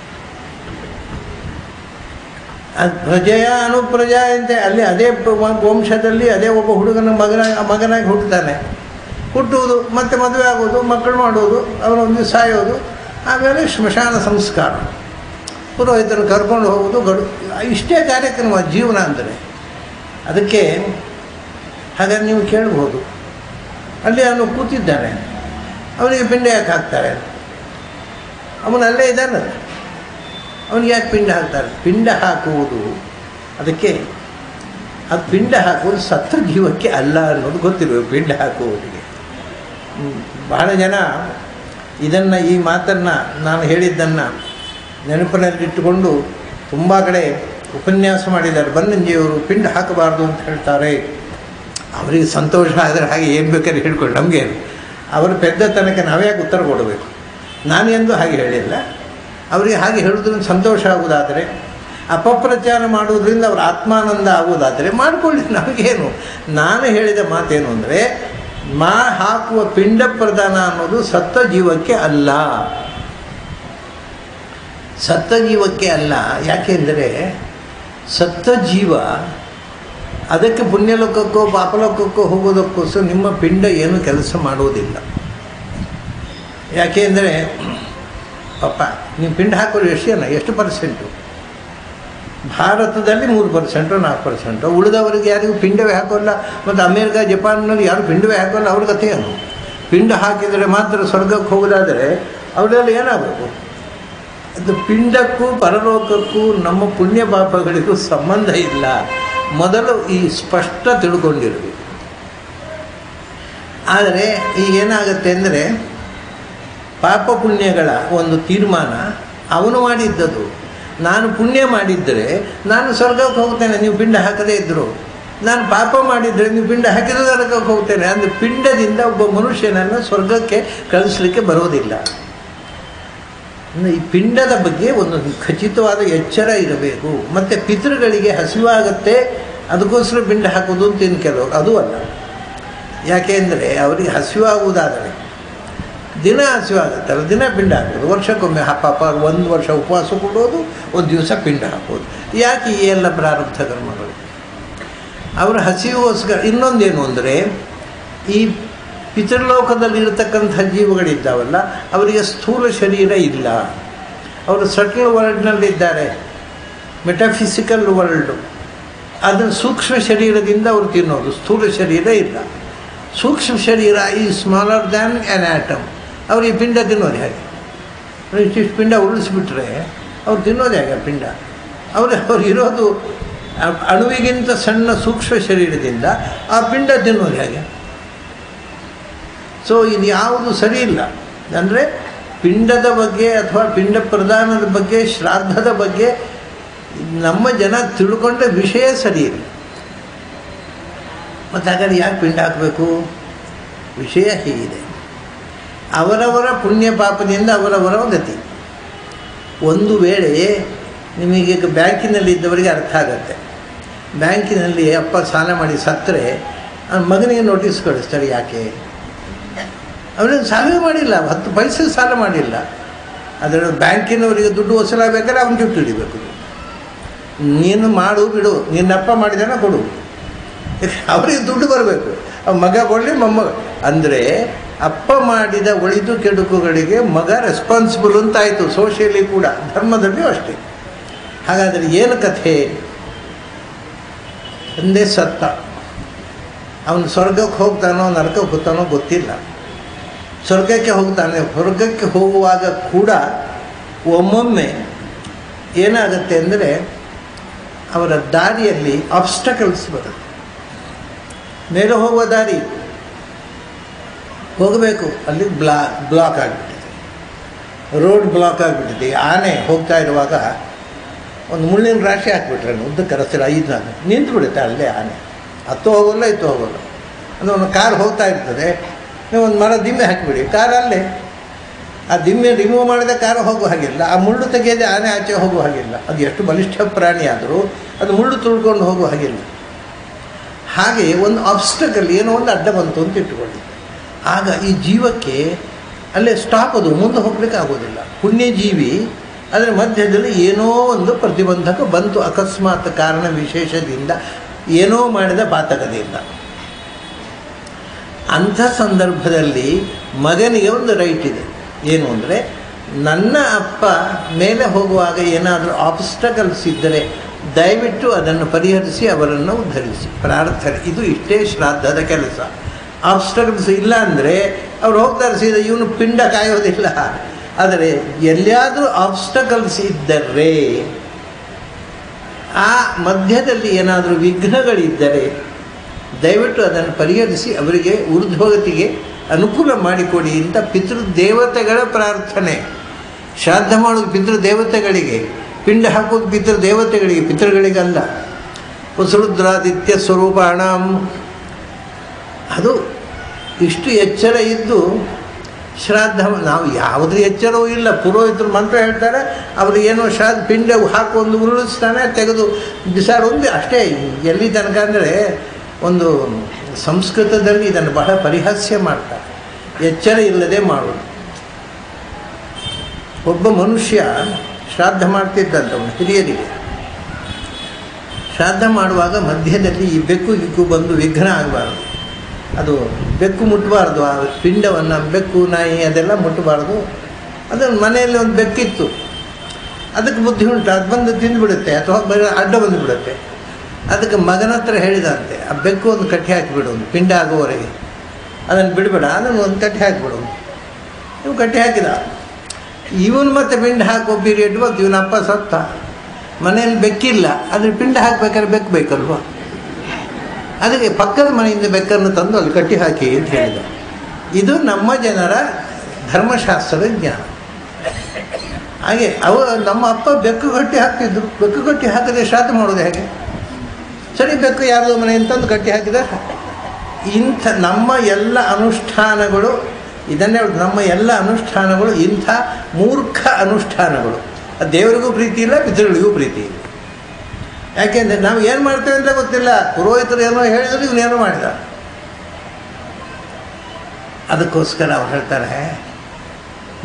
ಅದು ಪ್ರಜೆಯ ಅನುಪ್ರಜಾ ಅಂತೆ ಅಲ್ಲಿ ಅದೇ ಪ- ವಂಶದಲ್ಲಿ ಅದೇ ಒಬ್ಬ ಹುಡುಗನ ಮಗನ ಮಗನಾಗಿ ಹುಟ್ಟುತ್ತಾನೆ ಹುಟ್ಟುವುದು ಮತ್ತೆ ಮದುವೆ ಆಗೋದು ಮಕ್ಕಳು ಮಾಡೋದು ಅವನೊಂದು ಸಾಯೋದು ಆಮೇಲೆ ಸ್ಮಶಾನ ಸಂಸ್ಕಾರ ಪುರೋಹಿತರು ಕರ್ಕೊಂಡು ಹೋಗೋದು ಗಡು ಇಷ್ಟೇ ಕಾರ್ಯಕ್ರಮ ಜೀವನ ಅಂದರೆ ಅದಕ್ಕೆ ಹಾಗಾದ್ರೆ ನೀವು ಕೇಳ್ಬೋದು ಅಲ್ಲಿ ಅವನು ಕೂತಿದ್ದಾನೆ ಅವನಿಗೆ ಪಿಂಡ ಯಾಕೆ ಹಾಕ್ತಾರೆ ಅವನು ಅಲ್ಲೇ ಇದ್ದಾನಲ್ಲ ಅವನಿಗೆ ಯಾಕೆ ಪಿಂಡ ಹಾಕ್ತಾರೆ ಪಿಂಡ ಹಾಕುವುದು ಅದಕ್ಕೆ ಅದು ಪಿಂಡ ಹಾಕುವುದು ಸತ್ತ ಜೀವಕ್ಕೆ ಅಲ್ಲ ಅನ್ನೋದು ಗೊತ್ತಿರಬೇಕು ಪಿಂಡ ಹಾಕುವುದಕ್ಕೆ ಹ್ಮ್. ಬಹಳ ಜನ ಇದನ್ನು ಈ ಮಾತನ್ನು ನಾನು ಹೇಳಿದ್ದನ್ನು ನೆನಪಿನಲ್ಲಿಟ್ಟುಕೊಂಡು ತುಂಬ ಕಡೆ ಉಪನ್ಯಾಸ ಮಾಡಿದ್ದಾರೆ ಬನ್ನಂಜಿಯವರು ಪಿಂಡ ಹಾಕಬಾರ್ದು ಅಂತ ಹೇಳ್ತಾರೆ ಅವರಿಗೆ ಸಂತೋಷ ಆದರೆ ಹಾಗೆ ಏನು ಬೇಕಾದ್ರೆ ಹೇಳ್ಕೊಂಡು ನಮಗೇನು ಅವರ ಪೆದ್ದತನಕ್ಕೆ ನಾವ್ಯಾಕೆ ಉತ್ತರ ಕೊಡಬೇಕು ನಾನು ಎಂದು ಹಾಗೆ ಹೇಳಿಲ್ಲ ಅವರಿಗೆ ಹಾಗೆ ಹೇಳೋದ್ರಿಂದ ಸಂತೋಷ ಆಗುವುದಾದರೆ ಅಪಪ್ರಚಾರ ಮಾಡುವುದರಿಂದ ಅವರ ಆತ್ಮಾನಂದ ಆಗುವುದಾದರೆ ಮಾಡಿಕೊಳ್ಳಿ ನಮಗೇನು ನಾನು ಹೇಳಿದ ಮಾತೇನು ಅಂದರೆ ಮಾ ಹಾಕುವ ಪಿಂಡ ಪ್ರದಾನ ಅನ್ನೋದು ಸತ್ತ ಜೀವಕ್ಕೆ ಅಲ್ಲ ಸತ್ತ ಜೀವಕ್ಕೆ ಅಲ್ಲ ಯಾಕೆಂದರೆ ಸತ್ತ ಜೀವ ಅದಕ್ಕೆ ಪುಣ್ಯಲೋಕಕ್ಕೋ ಪಾಪಲೋಕಕ್ಕೋ ಹೋಗೋದಕ್ಕೋಸ್ಕರ ನಿಮ್ಮ ಪಿಂಡ ಏನು ಕೆಲಸ ಮಾಡುವುದಿಲ್ಲ ಯಾಕೆಂದರೆ ಪಾಪ ನೀವು ಪಿಂಡ ಹಾಕೋರು ಎಷ್ಟು ಜನ ಎಷ್ಟು ಪರ್ಸೆಂಟು ಭಾರತದಲ್ಲಿ ಮೂರು ಪರ್ಸೆಂಟು ನಾಲ್ಕು ಪರ್ಸೆಂಟು ಉಳಿದವರಿಗೆ ಯಾರಿಗೂ ಪಿಂಡವೇ ಹಾಕೋಲ್ಲ ಮತ್ತು ಅಮೇರಿಕ ಜಪಾನ್ನಲ್ಲಿ ಯಾರು ಪಿಂಡವೇ ಹಾಕೋಲ್ಲ ಅವ್ರ ಕಥೆ ಏನು ಪಿಂಡ ಹಾಕಿದರೆ ಮಾತ್ರ ಸ್ವರ್ಗಕ್ಕೆ ಹೋಗೋದಾದರೆ ಅವರೆಲ್ಲ ಏನಾಗಬೇಕು ಅದು ಪಿಂಡಕ್ಕೂ ಪರಲೋಕಕ್ಕೂ ನಮ್ಮ ಪುಣ್ಯ ಪಾಪಗಳಿಗೂ ಸಂಬಂಧ ಇಲ್ಲ ಮೊದಲು ಈ ಸ್ಪಷ್ಟ ತಿಳ್ಕೊಂಡಿರಬೇಕು ಆದರೆ ಈಗ ಏನಾಗುತ್ತೆ ಅಂದರೆ ಪಾಪ ಪುಣ್ಯಗಳ ಒಂದು ತೀರ್ಮಾನ ಅವನು ಮಾಡಿದ್ದದು ನಾನು ಪುಣ್ಯ ಮಾಡಿದ್ದರೆ ನಾನು ಸ್ವರ್ಗಕ್ಕೆ ಹೋಗ್ತೇನೆ ನೀವು ಪಿಂಡ ಹಾಕದೇ ಇದ್ದರು ನಾನು ಪಾಪ ಮಾಡಿದರೆ ನೀವು ಪಿಂಡ ಹಾಕಿದ್ರೆ ನರಕಕ್ಕೆ ಹೋಗ್ತೇನೆ ಅಂದರೆ ಪಿಂಡದಿಂದ ಒಬ್ಬ ಮನುಷ್ಯನನ್ನು ಸ್ವರ್ಗಕ್ಕೆ ಕಳಿಸ್ಲಿಕ್ಕೆ ಬರೋದಿಲ್ಲ ಇನ್ನು ಈ ಪಿಂಡದ ಬಗ್ಗೆ ಒಂದು ಖಚಿತವಾದ ಎಚ್ಚರ ಇರಬೇಕು ಮತ್ತು ಪಿತೃಗಳಿಗೆ ಹಸಿವಾಗತ್ತೆ ಅದಕ್ಕೋಸ್ಕರ ಪಿಂಡ ಹಾಕೋದು ಅಂತ ಇನ್ನು ಕೆಲವರು ಅದು ಅಲ್ಲ ಯಾಕೆಂದರೆ ಅವರಿಗೆ ಹಸಿವಾಗುವುದಾದರೆ ದಿನ ಹಸಿವಾಗುತ್ತಲ್ಲ ದಿನ ಪಿಂಡ ಹಾಕೋದು ವರ್ಷಕ್ಕೊಮ್ಮೆ ಪಾಪ ಒಂದು ವರ್ಷ ಉಪವಾಸ ಕೊಡೋದು ಒಂದು ದಿವಸ ಪಿಂಡ ಹಾಕೋದು ಯಾಕೆ ಈ ಎಲ್ಲ ಪ್ರಾರಬ್ಧ ಕರ್ಮಗಳು ಅವರ ಹಸಿವಿಗೋಸ್ಕರ ಇನ್ನೊಂದೇನು ಅಂದರೆ ಈ ಪಿತೃಲೋಕದಲ್ಲಿ ಇರತಕ್ಕಂಥ ಜೀವಗಳಿದ್ದಾವಲ್ಲ ಅವರಿಗೆ ಸ್ಥೂಲ ಶರೀರ ಇಲ್ಲ ಅವರು ಸಟ್ಲ್ ವರ್ಲ್ಡ್ನಲ್ಲಿದ್ದಾರೆ ಮೆಟಫಿಸಿಕಲ್ ವರ್ಲ್ಡು ಅದನ್ನು ಸೂಕ್ಷ್ಮ ಶರೀರದಿಂದ ಅವರು ತಿನ್ನೋದು ಸ್ಥೂಲ ಶರೀರ ಇಲ್ಲ ಸೂಕ್ಷ್ಮ ಶರೀರ ಈ ಸ್ಮಾಲರ್ ದ್ಯಾನ್ ಆ್ಯನ್ ಆ್ಯಟಮ್ ಅವ್ರು ಈ ಪಿಂಡ ತಿನ್ನೋದು ಹೇಗೆ ಇಷ್ಟಿಷ್ಟು ಪಿಂಡ ಉಳಿಸ್ಬಿಟ್ರೆ ಅವ್ರು ತಿನ್ನೋದು ಹೇಗೆ ಪಿಂಡ ಅವರು ಅವ್ರು ಇರೋದು ಅ- ಅಣುವಿಗಿಂತ ಸಣ್ಣ ಸೂಕ್ಷ್ಮ ಶರೀರದಿಂದ ಆ ಪಿಂಡ ತಿನ್ನೋದು ಹೇಗೆ ಸೊ ಇದು ಯಾವುದು ಸರಿ ಇಲ್ಲ ಅಂದರೆ ಪಿಂಡದ ಬಗ್ಗೆ ಅಥವಾ ಪಿಂಡ ಪ್ರದಾನದ ಬಗ್ಗೆ ಶ್ರಾದ್ದದ ಬಗ್ಗೆ ನಮ್ಮ ಜನ ತಿಳ್ಕೊಂಡ ವಿಷಯ ಸರಿ ಇಲ್ಲ ಮತ್ತು ಹಾಗಾದ್ರೆ ಯಾಕೆ ಪಿಂಡ ಹಾಕಬೇಕು ವಿಷಯ ಹೀಗಿದೆ ಅವರವರ ಪುಣ್ಯ ಪಾಪದಿಂದ ಅವರವರ ಗತಿ ಒಂದು ವೇಳೆ ನಿಮಗೆ ಈಗ ಬ್ಯಾಂಕಿನಲ್ಲಿ ಇದ್ದವರಿಗೆ ಅರ್ಥ ಆಗುತ್ತೆ ಬ್ಯಾಂಕಿನಲ್ಲಿ ಅಪ್ಪ ಸಾಲ ಮಾಡಿ ಸತ್ತರೆ ಅವ್ನ ಮಗನಿಗೆ ನೋಟಿಸ್ ಕಳಿಸ್ತಾರೆ ಯಾಕೆ ಅವನಿಗೆ ಸಾಲವೇ ಮಾಡಿಲ್ಲ ಹತ್ತು ಪೈಸೆ ಸಾಲ ಮಾಡಿಲ್ಲ ಅದರ ಬ್ಯಾಂಕಿನವರಿಗೆ ದುಡ್ಡು ವಸೂಲಾಗಬೇಕಾದ್ರೆ ಅವನ ಜುಟ್ಟು ಹಿಡಿಬೇಕು ನೀನು ಮಾಡು ಬಿಡು ನಿನ್ನಪ್ಪ ಮಾಡಿದಾನ ಕೊಡು ಅವರಿಗೆ ದುಡ್ಡು ಬರಬೇಕು ಅವ ಮಗ ಕೊಡಲಿ ಮೊಮ್ಮಗ ಅಂದರೆ ಅಪ್ಪ ಮಾಡಿದ ಒಳಿತು ಕೆಡುಕುಗಳಿಗೆ ಮಗ ರೆಸ್ಪಾನ್ಸಿಬಲ್ ಅಂತಾಯಿತು ಸೋಷಿಯಲಿ ಕೂಡ ಧರ್ಮದಲ್ಲಿಯೂ ಅಷ್ಟೇ ಹಾಗಾದರೆ ಏನು ಕಥೆ ತಂದೆ ಸತ್ತ ಅವನು ಸ್ವರ್ಗಕ್ಕೆ ಹೋಗ್ತಾನೋ ನರಕಕ್ಕೆ ಹೋಗ್ತಾನೋ ಗೊತ್ತಿಲ್ಲ ಸ್ವರ್ಗಕ್ಕೆ ಹೋಗ್ತಾನೆ ಸ್ವರ್ಗಕ್ಕೆ ಹೋಗುವಾಗ ಕೂಡ ಒಮ್ಮೊಮ್ಮೆ ಏನಾಗುತ್ತೆ ಅಂದರೆ ಅವರ ದಾರಿಯಲ್ಲಿ ಆಬ್ಸ್ಟಕಲ್ಸ್ ಬರುತ್ತೆ ಮೇಲೆ ಹೋಗುವ ದಾರಿ ಹೋಗಬೇಕು ಅಲ್ಲಿ ಬ್ಲಾ ಬ್ಲಾಕ್ ಆಗಿಬಿಟ್ಟಿದೆ ರೋಡ್ ಬ್ಲಾಕ್ ಆಗಿಬಿಟ್ಟಿದೆ ಈ ಆನೆ ಹೋಗ್ತಾ ಇರುವಾಗ ಒಂದು ಮುಳ್ಳಿನ ರಾಶಿ ಹಾಕ್ಬಿಟ್ರೆ ಉದ್ದಕ್ಕೆ ರಸ್ತೆ ಐದು ನಾಲ್ಕು ನಿಂತು ಬಿಡುತ್ತೆ ಅಲ್ಲೇ ಆನೆ ಹತ್ತು ಹೋಗೋಲ್ಲ ಇತ್ತು ಹೋಗೋಲ್ಲ ಅಂದರೆ ಒಂದು ಕಾರ್ ಹೋಗ್ತಾ ಇರ್ತದೆ ನೀವು ಒಂದು ಮರ ದಿಮ್ಮೆ ಹಾಕಿಬಿಡಿ ಕಾರ್ ಅಲ್ಲೇ ಆ ದಿಮ್ಮೆ ರಿಮೂವ್ ಮಾಡಿದ ಕಾರು ಹೋಗುವ ಹಾಗಿಲ್ಲ ಆ ಮುಳ್ಳು ತೆಗೆಯದೆ ಆನೆ ಆಚೆ ಹೋಗುವ ಹಾಗಿಲ್ಲ ಅದು ಎಷ್ಟು ಬಲಿಷ್ಠ ಪ್ರಾಣಿ ಆದರೂ ಅದು ಮುಳ್ಳು ತುಳ್ಕೊಂಡು ಹೋಗುವ ಹಾಗಿಲ್ಲ ಹಾಗೆ ಒಂದು ಆಬ್ಸ್ಟಕಲ್ ಏನೋ ಒಂದು ಅಡ್ಡ ಬಂತು ಅಂತ ಇಟ್ಟುಕೊಳ್ಳಿ ಆಗ ಈ ಜೀವಕ್ಕೆ ಅಲ್ಲೇ ಸ್ಟಾಪ್ ಅದು ಮುಂದೆ ಹೋಗ್ಲಿಕ್ಕೆ ಆಗೋದಿಲ್ಲ ಪುಣ್ಯಜೀವಿ ಅದರ ಮಧ್ಯದಲ್ಲಿ ಏನೋ ಒಂದು ಪ್ರತಿಬಂಧಕ ಬಂತು ಅಕಸ್ಮಾತ್ ಕಾರಣ ವಿಶೇಷದಿಂದ ಏನೋ ಮಾಡಿದ ಪಾತಕದಿಂದ ಅಂಥ ಸಂದರ್ಭದಲ್ಲಿ ಮಗನಿಗೆ ಒಂದು ರೈಟ್ ಇದೆ ಏನು ಅಂದರೆ ನನ್ನ ಅಪ್ಪ ಮೇಲೆ ಹೋಗುವಾಗ ಏನಾದರೂ ಆಬ್ಸ್ಟಕಲ್ಸ್ ಇದ್ದರೆ ದಯವಿಟ್ಟು ಅದನ್ನು ಪರಿಹರಿಸಿ ಅವರನ್ನು ಉದ್ಧರಿಸಿ ಪ್ರಾರ್ಥನೆ ಇದು ಇಷ್ಟೇ ಶ್ರಾದ್ದದ ಕೆಲಸ ಆಬ್ಸ್ಟಕಲ್ಸ್ ಇಲ್ಲ ಅಂದರೆ ಅವ್ರು ಹೋಗ್ತಾರೆ ಸೀದಾ ಇವನು ಪಿಂಡ ಕಾಯೋದಿಲ್ಲ ಆದರೆ ಎಲ್ಲಿಯಾದರೂ ಆಬ್ಸ್ಟಕಲ್ಸ್ ಇದ್ದರೆ ಆ ಮಧ್ಯದಲ್ಲಿ ಏನಾದರೂ ವಿಘ್ನಗಳಿದ್ದರೆ ದಯವಿಟ್ಟು ಅದನ್ನು ಪರಿಹರಿಸಿ ಅವರಿಗೆ ಊರ್ಧ್ವಗತಿಗೆ ಅನುಕೂಲ ಮಾಡಿಕೊಡಿ ಅಂತ ಪಿತೃದೇವತೆಗಳ ಪ್ರಾರ್ಥನೆ ಶ್ರಾದ್ದ ಮಾಡೋದು ಪಿತೃದೇವತೆಗಳಿಗೆ ಪಿಂಡ ಹಾಕೋದು ಪಿತೃದೇವತೆಗಳಿಗೆ ಪಿತೃಗಳಿಗಲ್ಲ ವಸುರುದ್ರಾದಿತ್ಯ ಸ್ವರೂಪಾಣಂ ಅದು ಇಷ್ಟು ಎಚ್ಚರ ಇದ್ದು ಶ್ರಾದ್ದ ನಾವು ಯಾವುದ್ರ ಎಚ್ಚರವೂ ಇಲ್ಲ ಪುರೋಹಿತರು ಮಂತ್ರ ಹೇಳ್ತಾರೆ ಅವರು ಏನೋ ಶ್ರಾದ್ದ ಪಿಂಡ ಹಾಕಿ ಒಂದು ಉರುಳಿಸ್ತಾನೆ ತೆಗೆದು ಬಿಸಾಡೊಂದು ಅಷ್ಟೇ ಎಲ್ಲಿ ತನಕ ಅಂದರೆ ಒಂದು ಸಂಸ್ಕೃತದಲ್ಲಿ ಇದನ್ನು ಬಹಳ ಪರಿಹಾಸ್ಯ ಮಾಡ್ತಾರೆ ಎಚ್ಚರ ಇಲ್ಲದೆ ಮಾಡೋದು ಒಬ್ಬ ಮನುಷ್ಯ ಶ್ರಾದ್ದ ಮಾಡ್ತಿದ್ದಂಥವನು ಹಿರಿಯರಿಗೆ ಶ್ರಾದ್ದ ಮಾಡುವಾಗ ಮಧ್ಯದಲ್ಲಿ ಈ ಬೆಕ್ಕು ಗಿಕ್ಕು ಬಂದು ವಿಘ್ನ ಆಗಬಾರ್ದು ಅದು ಬೆಕ್ಕು ಮುಟ್ಟಬಾರ್ದು ಆ ಪಿಂಡವನ್ನು ಬೆಕ್ಕು ನಾಯಿ ಅದೆಲ್ಲ ಮುಟ್ಟಬಾರ್ದು ಅದನ್ನು ಮನೆಯಲ್ಲಿ ಒಂದು ಬೆಕ್ಕಿತ್ತು ಅದಕ್ಕೆ ಬುದ್ಧಿ ಉಂಟು ಅದು ಬಂದು ತಿಂದುಬಿಡುತ್ತೆ ಅಥವಾ ಬರೀ ಅಡ್ಡ ಬಂದುಬಿಡುತ್ತೆ ಅದಕ್ಕೆ ಮಗನ ಹತ್ರ ಹೇಳಿದಂತೆ ಆ ಬೆಕ್ಕು ಒಂದು ಕಟ್ಟಿ ಹಾಕಿಬಿಡೋದು ಪಿಂಡ ಆಗುವವರೆಗೆ ಅದನ್ನು ಬಿಡಬೇಡ ಅದನ್ನು ಒಂದು ಕಟ್ಟಿ ಹಾಕಿಬಿಡೋದು ಇವು ಕಟ್ಟಿ ಹಾಕಿದ ಇವನು ಮತ್ತೆ ಪಿಂಡ ಹಾಕೋ ಪೀರಿಯಡ್ ಬಂತು ಇವನ ಅಪ್ಪ ಸತ್ತ ಮನೆಯಲ್ಲಿ ಬೆಕ್ಕಿಲ್ಲ ಅದ್ರ ಪಿಂಡ ಹಾಕ್ಬೇಕಾದ್ರೆ ಬೆಕ್ಕು ಬೇಕಲ್ವ ಅದಕ್ಕೆ ಪಕ್ಕದ ಮನೆಯಿಂದ ಬೆಕ್ಕನ್ನು ತಂದು ಅಲ್ಲಿ ಕಟ್ಟಿ ಹಾಕಿ ಅಂತ ಹೇಳಿದ ಇದು ನಮ್ಮ ಜನರ ಧರ್ಮಶಾಸ್ತ್ರದ ಜ್ಞಾನ ಹಾಗೆ ಅವ ನಮ್ಮ ಅಪ್ಪ ಬೆಕ್ಕು ಕಟ್ಟಿ ಹಾಕ್ತಿದ್ರು ಬೆಕ್ಕು ಕಟ್ಟಿ ಹಾಕದೆ ಶ್ರಾದ್ದ ಮಾಡೋದು ಹೇಗೆ ಸರಿ ಬೆಕ್ಕು ಯಾರ್ದೋ ಮನೆಯಿಂದ ತಂದು ಕಟ್ಟಿ ಹಾಕಿದ ಇಂಥ ನಮ್ಮ ಎಲ್ಲ ಅನುಷ್ಠಾನಗಳು ಇದನ್ನೇ ಹೇಳುದು, ನಮ್ಮ ಎಲ್ಲ ಅನುಷ್ಠಾನಗಳು ಇಂಥ ಮೂರ್ಖ ಅನುಷ್ಠಾನಗಳು ಅದು ದೇವರಿಗೂ ಪ್ರೀತಿ ಇಲ್ಲ ಪಿತೃಗಳಿಗೂ ಪ್ರೀತಿ ಇಲ್ಲ ಯಾಕೆಂದರೆ ನಾವು ಏನು ಮಾಡ್ತೇವೆ ಅಂತ ಗೊತ್ತಿಲ್ಲ ಪುರೋಹಿತರು ಏನೋ ಹೇಳಿದ್ರು ಇವನೇನೋ ಮಾಡಿದ ಅದಕ್ಕೋಸ್ಕರ ಅವ್ರು ಹೇಳ್ತಾರೆ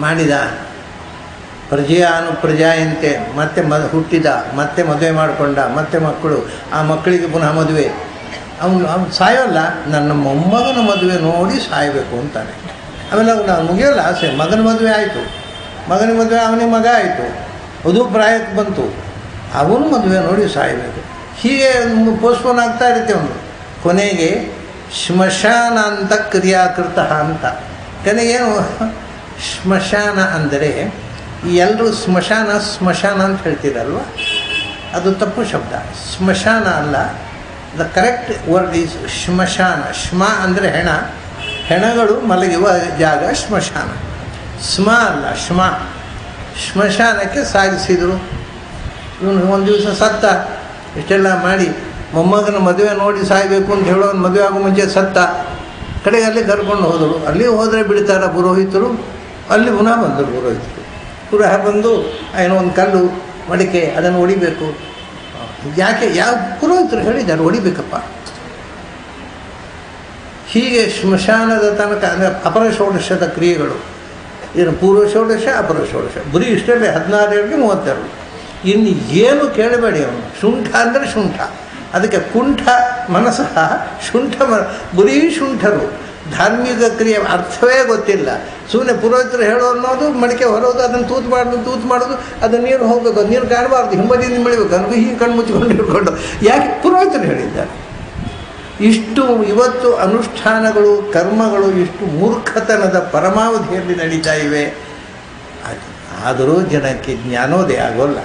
ಮಾಡಿದ ಪ್ರಜೆಯಾನು ಪ್ರಜಾಯಂತೆ ಮತ್ತೆ ಮ ಹುಟ್ಟಿದ ಮತ್ತೆ ಮದುವೆ ಮಾಡಿಕೊಂಡ ಮತ್ತೆ ಮಕ್ಕಳು ಆ ಮಕ್ಕಳಿಗೆ ಪುನಃ ಮದುವೆ ಅವನು ಅವ್ನು ಸಾಯೋಲ್ಲ ನನ್ನ ಮೊಮ್ಮಗನ ಮದುವೆ ನೋಡಿ ಸಾಯಬೇಕು ಅಂತಾನೆ ಆಮೇಲೆ ಅವ್ನು ನಾನು ಮುಗಿಯೋಲ್ಲ ಆಸೆ ಮಗನ ಮದುವೆ ಆಯಿತು ಮಗನ ಮದುವೆ ಅವನಿಗೆ ಮಗ ಆಯಿತು ಅದು ಪ್ರಾಯಕ್ಕೆ ಬಂತು ಅವನು ಮದುವೆ ನೋಡಿ ಸಾಯಬೇಕು ಹೀಗೆ ಪೋಸ್ಟ್ಪೋನ್ ಆಗ್ತಾ ಇರುತ್ತೆ ಅವನು ಕೊನೆಗೆ ಶ್ಮಶಾನ ಅಂತ ಕ್ರಿಯಾಕೃತ ಅಂತ ಕೊನೆಗೇನು ಶ್ಮಶಾನ ಅಂದರೆ ಈ ಎಲ್ಲರೂ ಸ್ಮಶಾನ ಸ್ಮಶಾನ ಅಂತ ಹೇಳ್ತೀರಲ್ವ ಅದು ತಪ್ಪು ಶಬ್ದ ಸ್ಮಶಾನ ಅಲ್ಲ ದ ಕರೆಕ್ಟ್ ವರ್ಡ್ ಈಸ್ ಶ್ಮಶಾನ ಶ್ಮ ಅಂದರೆ ಹೆಣ ಹೆಣಗಳು ಮಲಗುವ ಜಾಗ ಶ್ಮಶಾನ ಸ್ಮ ಅಲ್ಲ ಶ್ಮ ಶ್ಮಶಾನಕ್ಕೆ ಸಾಗಿಸಿದರು ಇವನು ಒಂದು ದಿವಸ ಸತ್ತ ಇಷ್ಟೆಲ್ಲ ಮಾಡಿ ಮೊಮ್ಮಗನ ಮದುವೆ ನೋಡಿ ಸಾಯಬೇಕು ಅಂತ ಹೇಳೋನು ಮದುವೆ ಆಗೋ ಮುಂಚೆ ಸತ್ತ ಕಡೆಗೆ ಅಲ್ಲಿ ಕರ್ಕೊಂಡು ಹೋದರು ಅಲ್ಲಿ ಹೋದರೆ ಬಿಡ್ತಾರ ಪುರೋಹಿತರು ಅಲ್ಲಿ ಪುನಃ ಬಂದರು ಪುರೋಹಿತರು ಪುನಃ ಬಂದು ಏನೋ ಒಂದು ಕಲ್ಲು ಮಡಿಕೆ ಅದನ್ನು ಹೊಡಿಬೇಕು ಯಾಕೆ ಯಾವ ಪುರೋಹಿತರು ಹೇಳಿದ್ದಾರೆ ಹೊಡಿಬೇಕಪ್ಪ ಹೀಗೆ ಸ್ಮಶಾನದ ತನಕ ಅಂದರೆ ಅಪರ ಷೋಡಶದ ಕ್ರಿಯೆಗಳು ಏನು ಪೂರ್ವ ಷೋಡಶ ಅಪರ ಷೋಡಶ ಬರೀ ಇಷ್ಟಲ್ಲೇ ಹದಿನಾರರಿಗೆ ಮೂವತ್ತೆರಡು ಇನ್ನು ಏನು ಕೇಳಬೇಡಿ ಅವನು ಶುಂಠ ಅಂದರೆ ಶುಂಠ ಅದಕ್ಕೆ ಕುಂಠ ಮನಸ್ಸಹ ಶುಂಠ ಮ ಬರೀ ಶುಂಠರು ಧಾರ್ಮಿಕ ಕ್ರಿಯೆ ಅರ್ಥವೇ ಗೊತ್ತಿಲ್ಲ ಸುಮ್ಮನೆ ಪುರೋಹಿತರು ಹೇಳೋ ಅನ್ನೋದು ಮಡಿಕೆ ಹೊರೋದು ಅದನ್ನು ತೂತು ಮಾಡೋದು ತೂತು ಮಾಡೋದು ಅದು ನೀರು ಹೋಗಬೇಕು ಅದು ನೀರು ಕಾಣಬಾರ್ದು ಹಿಂಬದಿಯಿಂದ ಬೆಳಿಬೇಕು ಅದು ಹೀಗೆ ಕಣ್ಣು ಮುಚ್ಚಿಕೊಂಡು ಇಟ್ಕೊಂಡು ಯಾಕೆ ಪುರೋಹಿತರು ಹೇಳಿದ್ದಾರೆ ಇಷ್ಟು ಇವತ್ತು ಅನುಷ್ಠಾನಗಳು ಕರ್ಮಗಳು ಇಷ್ಟು ಮೂರ್ಖತನದ ಪರಮಾವಧಿಯಲ್ಲಿ ನಡೀತಾ ಇವೆ ಅದು- ಆದರೂ ಜನಕ್ಕೆ ಜ್ಞಾನೋದಯ ಆಗೋಲ್ಲ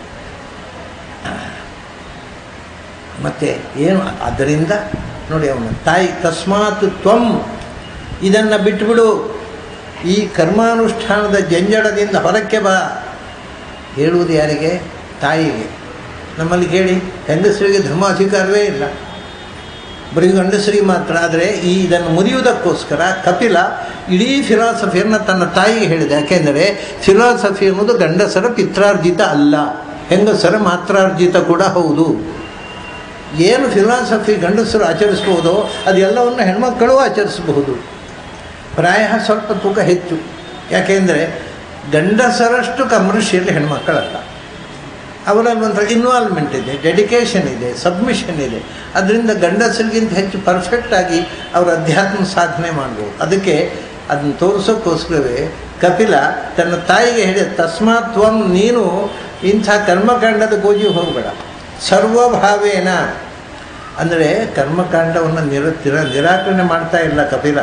ಮತ್ತು ಏನು ಅದರಿಂದ ನೋಡಿ ಅವನ ತಾಯಿ ತಸ್ಮಾತ್ ತ್ವಂ ಇದನ್ನು ಬಿಟ್ಟುಬಿಡು ಈ ಕರ್ಮಾನುಷ್ಠಾನದ ಜಂಜಡದಿಂದ ಹೊರಕ್ಕೆ ಬಾ ಹೇಳುವುದು ಯಾರಿಗೆ ತಾಯಿಗೆ ನಮ್ಮಲ್ಲಿ ಕೇಳಿ ಹೆಂಗಸರಿಗೆ ಧರ್ಮಾಧಿಕಾರವೇ ಇಲ್ಲ ಬರೀ ಗಂಡಸರಿಗೆ ಮಾತ್ರ ಆದರೆ ಈ ಇದನ್ನು ಮುರಿಯುವುದಕ್ಕೋಸ್ಕರ ಕಪಿಲ ಇಡೀ ಫಿಲಾಸಫಿಯನ್ನು ತನ್ನ ತಾಯಿಗೆ ಹೇಳಿದೆ ಯಾಕೆಂದರೆ ಫಿಲಾಸಫಿ ಅನ್ನೋದು ಗಂಡಸರ ಪಿತ್ರಾರ್ಜಿತ ಅಲ್ಲ ಹೆಂಗಸರ ಮಾತ್ರಾರ್ಜಿತ ಕೂಡ ಹೌದು ಏನು ಫಿಲಾಸಫಿ ಗಂಡಸರು ಆಚರಿಸ್ಬೋದೋ ಅದೆಲ್ಲವನ್ನು ಹೆಣ್ಮಕ್ಕಳು ಆಚರಿಸಬಹುದು ಪ್ರಾಯ ಸ್ವಲ್ಪ ತೂಕ ಹೆಚ್ಚು ಯಾಕೆಂದರೆ ಗಂಡಸರಷ್ಟು ಕಮರ್ಷಿಯಲ್ ಹೆಣ್ಮಕ್ಕಳಲ್ಲ ಅವರಲ್ಲಿ ಒಂಥರ ಇನ್ವಾಲ್ವ್ಮೆಂಟ್ ಇದೆ ಡೆಡಿಕೇಶನ್ ಇದೆ ಸಬ್ಮಿಷನ್ ಇದೆ ಅದರಿಂದ ಗಂಡಸರಿಗಿಂತ ಹೆಚ್ಚು ಪರ್ಫೆಕ್ಟಾಗಿ ಅವರ ಅಧ್ಯಾತ್ಮ ಸಾಧನೆ ಮಾಡ್ಬೋದು ಅದಕ್ಕೆ ಅದನ್ನು ತೋರಿಸೋಕ್ಕೋಸ್ಕರವೇ ಕಪಿಲ ತನ್ನ ತಾಯಿಗೆ ಹೇಳಿ ತಸ್ಮಾತ್ ತ್ವಂ ನೀನು ಇಂಥ ಕರ್ಮಕಾಂಡದ ಗೋಜಿ ಹೋಗಬೇಡ ಸರ್ವಭಾವೇನ ಅಂದರೆ ಕರ್ಮಕಾಂಡವನ್ನು ನಿರ ತಿರ ನಿರಾಕರಣೆ ಮಾಡ್ತಾ ಇಲ್ಲ ಕಪಿಲ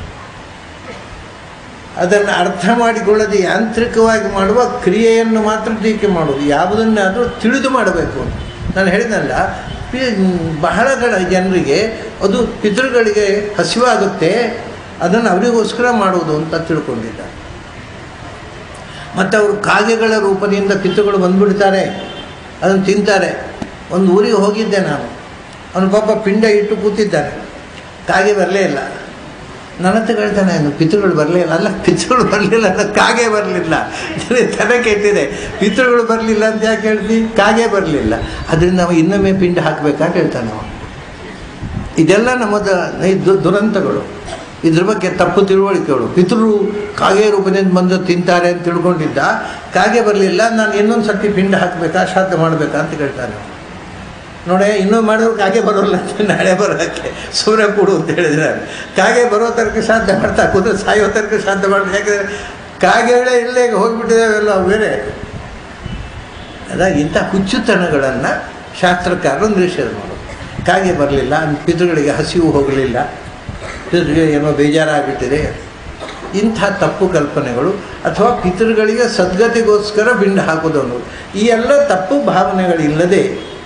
ಅದನ್ನು ಅರ್ಥ ಮಾಡಿಕೊಳ್ಳದೆ ಯಾಂತ್ರಿಕವಾಗಿ ಮಾಡುವ ಕ್ರಿಯೆಯನ್ನು ಮಾತ್ರ ಟೀಕೆ ಮಾಡುವುದು ಯಾವುದನ್ನಾದರೂ ತಿಳಿದು ಮಾಡಬೇಕು ಅಂತ ನಾನು ಹೇಳಿದ್ನಲ್ಲ ಪಿ- ಬಹಳ ಕಡ ಜನರಿಗೆ ಅದು ಪಿತೃಗಳಿಗೆ ಹಸಿವಾಗುತ್ತೆ ಅದನ್ನು ಅವರಿಗೋಸ್ಕರ ಮಾಡುವುದು ಅಂತ ತಿಳ್ಕೊಂಡಿದ್ದಾರೆ ಮತ್ತು ಅವರು ಕಾಗೆಗಳ ರೂಪದಿಂದ ಪಿತೃಗಳು ಬಂದುಬಿಡ್ತಾರೆ ಅದನ್ನು ತಿಂತಾರೆ ಒಂದು ಊರಿಗೆ ಹೋಗಿದ್ದೆ ನಾನು ಅವನು ಪಾಪ ಪಿಂಡ ಇಟ್ಟು ಕೂತಿದ್ದಾನೆ ಕಾಗೆ ಬರಲೇ ಇಲ್ಲ ನನ್ನ ಹತ್ರ ಹೇಳ್ತಾನೆ ಅವನು ಪಿತೃಗಳು ಬರಲೇ ಇಲ್ಲ ಅಲ್ಲ ಪಿತೃಗಳು ಬರಲಿಲ್ಲ ಅಲ್ಲ ಕಾಗೆ ಬರಲಿಲ್ಲ ತಲೆ ಕೆಟ್ಟಿದೆ ಪಿತೃಗಳು ಬರಲಿಲ್ಲ ಅಂತ ಯಾಕೆ ಹೇಳ್ತಿ ಕಾಗೆ ಬರಲಿಲ್ಲ ಅದರಿಂದ ನಾವು ಇನ್ನೊಮ್ಮೆ ಪಿಂಡ ಹಾಕಬೇಕಂತ ಹೇಳ್ತಾನೆ ಅವನು ಇದೆಲ್ಲ ನಮ್ಮದ ಈ ದು- ದುರಂತಗಳು ಇದ್ರ ಬಗ್ಗೆ ತಪ್ಪು ತಿಳುವಳಿಕೆಗಳು ಪಿತೃರು ಕಾಗೆ ರೂಪದಿಂದ ಬಂದು ತಿಂತಾರೆ ಅಂತ ತಿಳ್ಕೊಂಡಿದ್ದ ಕಾಗೆ ಬರಲಿಲ್ಲ ನಾನು ಇನ್ನೊಂದು ಸರ್ತಿ ಪಿಂಡ ಹಾಕಬೇಕಾ ಶ್ರಾದ್ದ ಮಾಡಬೇಕಾ ಅಂತ ಕೇಳ್ತಾನೆ ಅವನು. ನೋಡಿ ಇನ್ನೂ ಮಾಡಿದ್ರು ಕಾಗೆ ಬರೋಲ್ಲ ಅಂತ ನಾಳೆ ಬರೋಕ್ಕೆ ಸೂರ್ಯ ಕೊಡು ಅಂತ ಹೇಳಿದ್ರೆ ಕಾಗೆ ಬರೋ ತನಕ ಶ್ರಾದ್ದ ಮಾಡ್ತಾ ಕೂತ್ರೆ ಸಾಯೋ ತನಕ ಶ್ರಾದ್ದ ಮಾಡಿ ಯಾಕೆಂದರೆ ಕಾಗೆಗಳೇ ಇಲ್ಲೇ ಹೋಗಿಬಿಟ್ಟಿದ್ದಾವೆಲ್ಲ ಅವು ಬೇರೆ ಅದಾಗ ಇಂಥ ಹುಚ್ಚುತನಗಳನ್ನು ಶಾಸ್ತ್ರಕಾರರು ನಿಷೇಧ ಮಾಡೋದು ಕಾಗೆ ಬರಲಿಲ್ಲ ಪಿತೃಗಳಿಗೆ ಹಸಿವು ಹೋಗಲಿಲ್ಲ ಪಿತೃಗಳಿಗೆ ಏನೋ ಬೇಜಾರಾಗ್ಬಿಟ್ಟಿದೆ ಇಂಥ ತಪ್ಪು ಕಲ್ಪನೆಗಳು ಅಥವಾ ಪಿತೃಗಳಿಗೆ ಸದ್ಗತಿಗೋಸ್ಕರ ಬಿಂಡ ಹಾಕೋದು ಅನ್ನೋದು ಈ ಎಲ್ಲ ತಪ್ಪು ಭಾವನೆಗಳಿಲ್ಲದೆ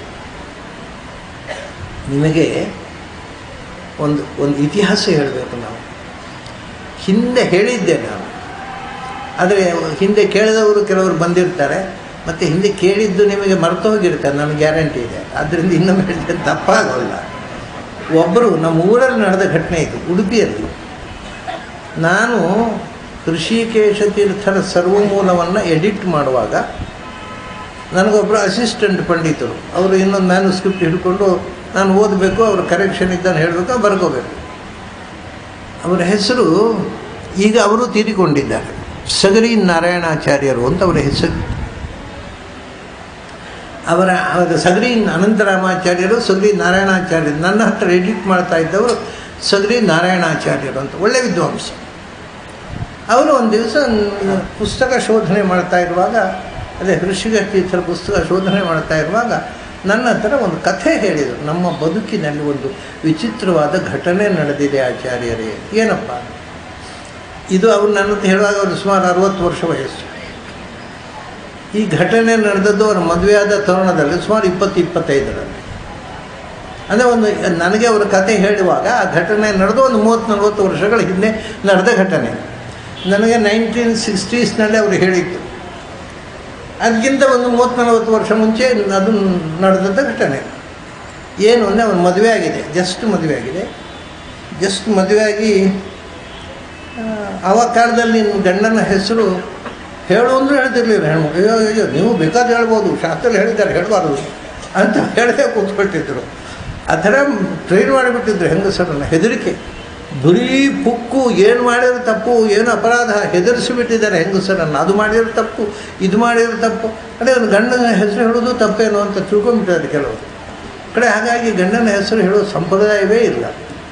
ನಿಮಗೆ ಒಂದು ಒಂದು ಇತಿಹಾಸ ಹೇಳಬೇಕು ನಾವು ಹಿಂದೆ ಹೇಳಿದ್ದೆ ನಾನು ಆದರೆ ಹಿಂದೆ ಕೇಳಿದವರು ಕೆಲವರು ಬಂದಿರ್ತಾರೆ ಮತ್ತು ಹಿಂದೆ ಕೇಳಿದ್ದು ನಿಮಗೆ ಮರೆತು ಹೋಗಿರ್ತಾರೆ ನನಗೆ ಗ್ಯಾರಂಟಿ ಇದೆ ಆದ್ದರಿಂದ ಇನ್ನೊಮ್ಮೆ ಹೇಳಿದ್ರೆ ತಪ್ಪಾಗೋಲ್ಲ ಒಬ್ಬರು ನಮ್ಮ ಊರಲ್ಲಿ ನಡೆದ ಘಟನೆ ಇದು ಉಡುಪಿಯಲ್ಲಿ ನಾನು ಋಷಿಕೇಶ ತೀರ್ಥರ ಸರ್ವಮೂಲವನ್ನು ಎಡಿಟ್ ಮಾಡುವಾಗ ನನಗೊಬ್ಬರು ಅಸಿಸ್ಟೆಂಟ್ ಪಂಡಿತರು ಅವರು ಇನ್ನೊಂದು ಮ್ಯಾನುಸ್ಕ್ರಿಪ್ಟ್ ಹಿಡ್ಕೊಂಡು ನಾನು ಓದಬೇಕು ಅವ್ರ ಕರೆಕ್ಷನ್ ಇದ್ದಾನೆ ಹೇಳಬೇಕು ಬರ್ಕೋಬೇಕು ಅವರ ಹೆಸರು ಈಗ ಅವರು ತೀರಿಕೊಂಡಿದ್ದಾರೆ ಸಗರಿ ನಾರಾಯಣಾಚಾರ್ಯರು ಅಂತ ಅವರ ಹೆಸರು ಅವರ ಅವರ ಸಗರಿ ಅನಂತರಾಮಾಚಾರ್ಯರು ಸಗರಿ ನಾರಾಯಣಾಚಾರ್ಯರು ನನ್ನ ಹತ್ರ ಎಡಿಟ್ ಮಾಡ್ತಾ ಇದ್ದವರು ಸಗರಿ ನಾರಾಯಣಾಚಾರ್ಯರು ಅಂತ ಒಳ್ಳೆ ವಿದ್ವಾಂಸ ಅವರು ಒಂದು ದಿವಸ ಪುಸ್ತಕ ಶೋಧನೆ ಮಾಡ್ತಾ ಇರುವಾಗ ಅದೇ ಋಷಿಗ ತೀರ್ಥರ ಪುಸ್ತಕ ಶೋಧನೆ ಮಾಡ್ತಾ ಇರುವಾಗ ನನ್ನ ಹತ್ರ ಒಂದು ಕಥೆ ಹೇಳಿದರು ನಮ್ಮ ಬದುಕಿನಲ್ಲಿ ಒಂದು ವಿಚಿತ್ರವಾದ ಘಟನೆ ನಡೆದಿದೆ ಆಚಾರ್ಯರೇ ಏನಪ್ಪ ಇದು ಅವ್ರು ನನ್ನ ಹತ್ರ ಹೇಳುವಾಗ ಅವರು ಸುಮಾರು ಅರುವತ್ತು ವರ್ಷ ವಯಸ್ಸು ಈ ಘಟನೆ ನಡೆದದ್ದು ಅವರ ಮದುವೆಯಾದ ತರುಣದಲ್ಲಿ ಸುಮಾರು ಇಪ್ಪತ್ತು ಇಪ್ಪತ್ತೈದರಲ್ಲಿ ಅಂದರೆ ಒಂದು ನನಗೆ ಅವರ ಕತೆ ಹೇಳುವಾಗ ಆ ಘಟನೆ ನಡೆದು ಒಂದು ಮೂವತ್ತು ನಲ್ವತ್ತು ವರ್ಷಗಳ ಹಿಂದೆ ನಡೆದ ಘಟನೆ ನನಗೆ ನೈನ್ಟೀನ್ ಸಿಕ್ಸ್ಟೀಸ್ನಲ್ಲಿ ಅವರು ಹೇಳಿತ್ತು ಅದಕ್ಕಿಂತ ಒಂದು ಮೂವತ್ತು ನಲವತ್ತು ವರ್ಷ ಮುಂಚೆ ಅದು ನಡೆದಂಥ ಘಟನೆ ಏನು ಅಂದರೆ ಅವನು ಮದುವೆ ಆಗಿದೆ ಜಸ್ಟ್ ಮದುವೆ ಆಗಿದೆ ಜಸ್ಟ್ ಮದುವೆಯಾಗಿ ಆ ಕಾಲದಲ್ಲಿ ನಿನ್ನ ಗಂಡನ ಹೆಸರು ಹೇಳು ಅಂದರೂ ಹೇಳ್ತಿರ್ಲಿಲ್ಲ ಹೆಣ್ಮಕ್ಳು ಅಯ್ಯೋ ಅಯ್ಯೋ ನೀವು ಬೇಕಾದ್ರೆ ಹೇಳ್ಬೋದು ಶಾಸ್ತ್ರದಲ್ಲಿ ಹೇಳಿದ್ದಾರೆ ಹೇಳಬಾರ್ದು ಅಂತ ಹೇಳದೆ ಕೂತ್ಕೊಳ್ತಿದ್ರು ಆ ಥರ ಟ್ರೈನ್ ಮಾಡಿಬಿಟ್ಟಿದ್ರು ಹೆಂಗಸರನ್ನು ಹೆದರಿಕೆ ಬರೀ ಪುಕ್ಕು ಏನು ಮಾಡಿರೋ ತಪ್ಪು ಏನು ಅಪರಾಧ ಹೆದರಿಸಿಬಿಟ್ಟಿದ್ದಾರೆ ಹೆಂಗಸರನ್ನು ಅದು ಮಾಡಿರೋ ತಪ್ಪು ಇದು ಮಾಡಿರೋ ತಪ್ಪು ಅದೇ ಒಂದು ಗಂಡನ ಹೆಸರು ಹೇಳೋದು ತಪ್ಪೇನು ಅಂತ ತಿಳ್ಕೊಂಬಿಟ್ಟಿದ್ದಾರೆ ಕೆಲವರು ಕಡೆ ಹಾಗಾಗಿ ಗಂಡನ ಹೆಸರು ಹೇಳೋ ಸಂಪ್ರದಾಯವೇ ಇಲ್ಲ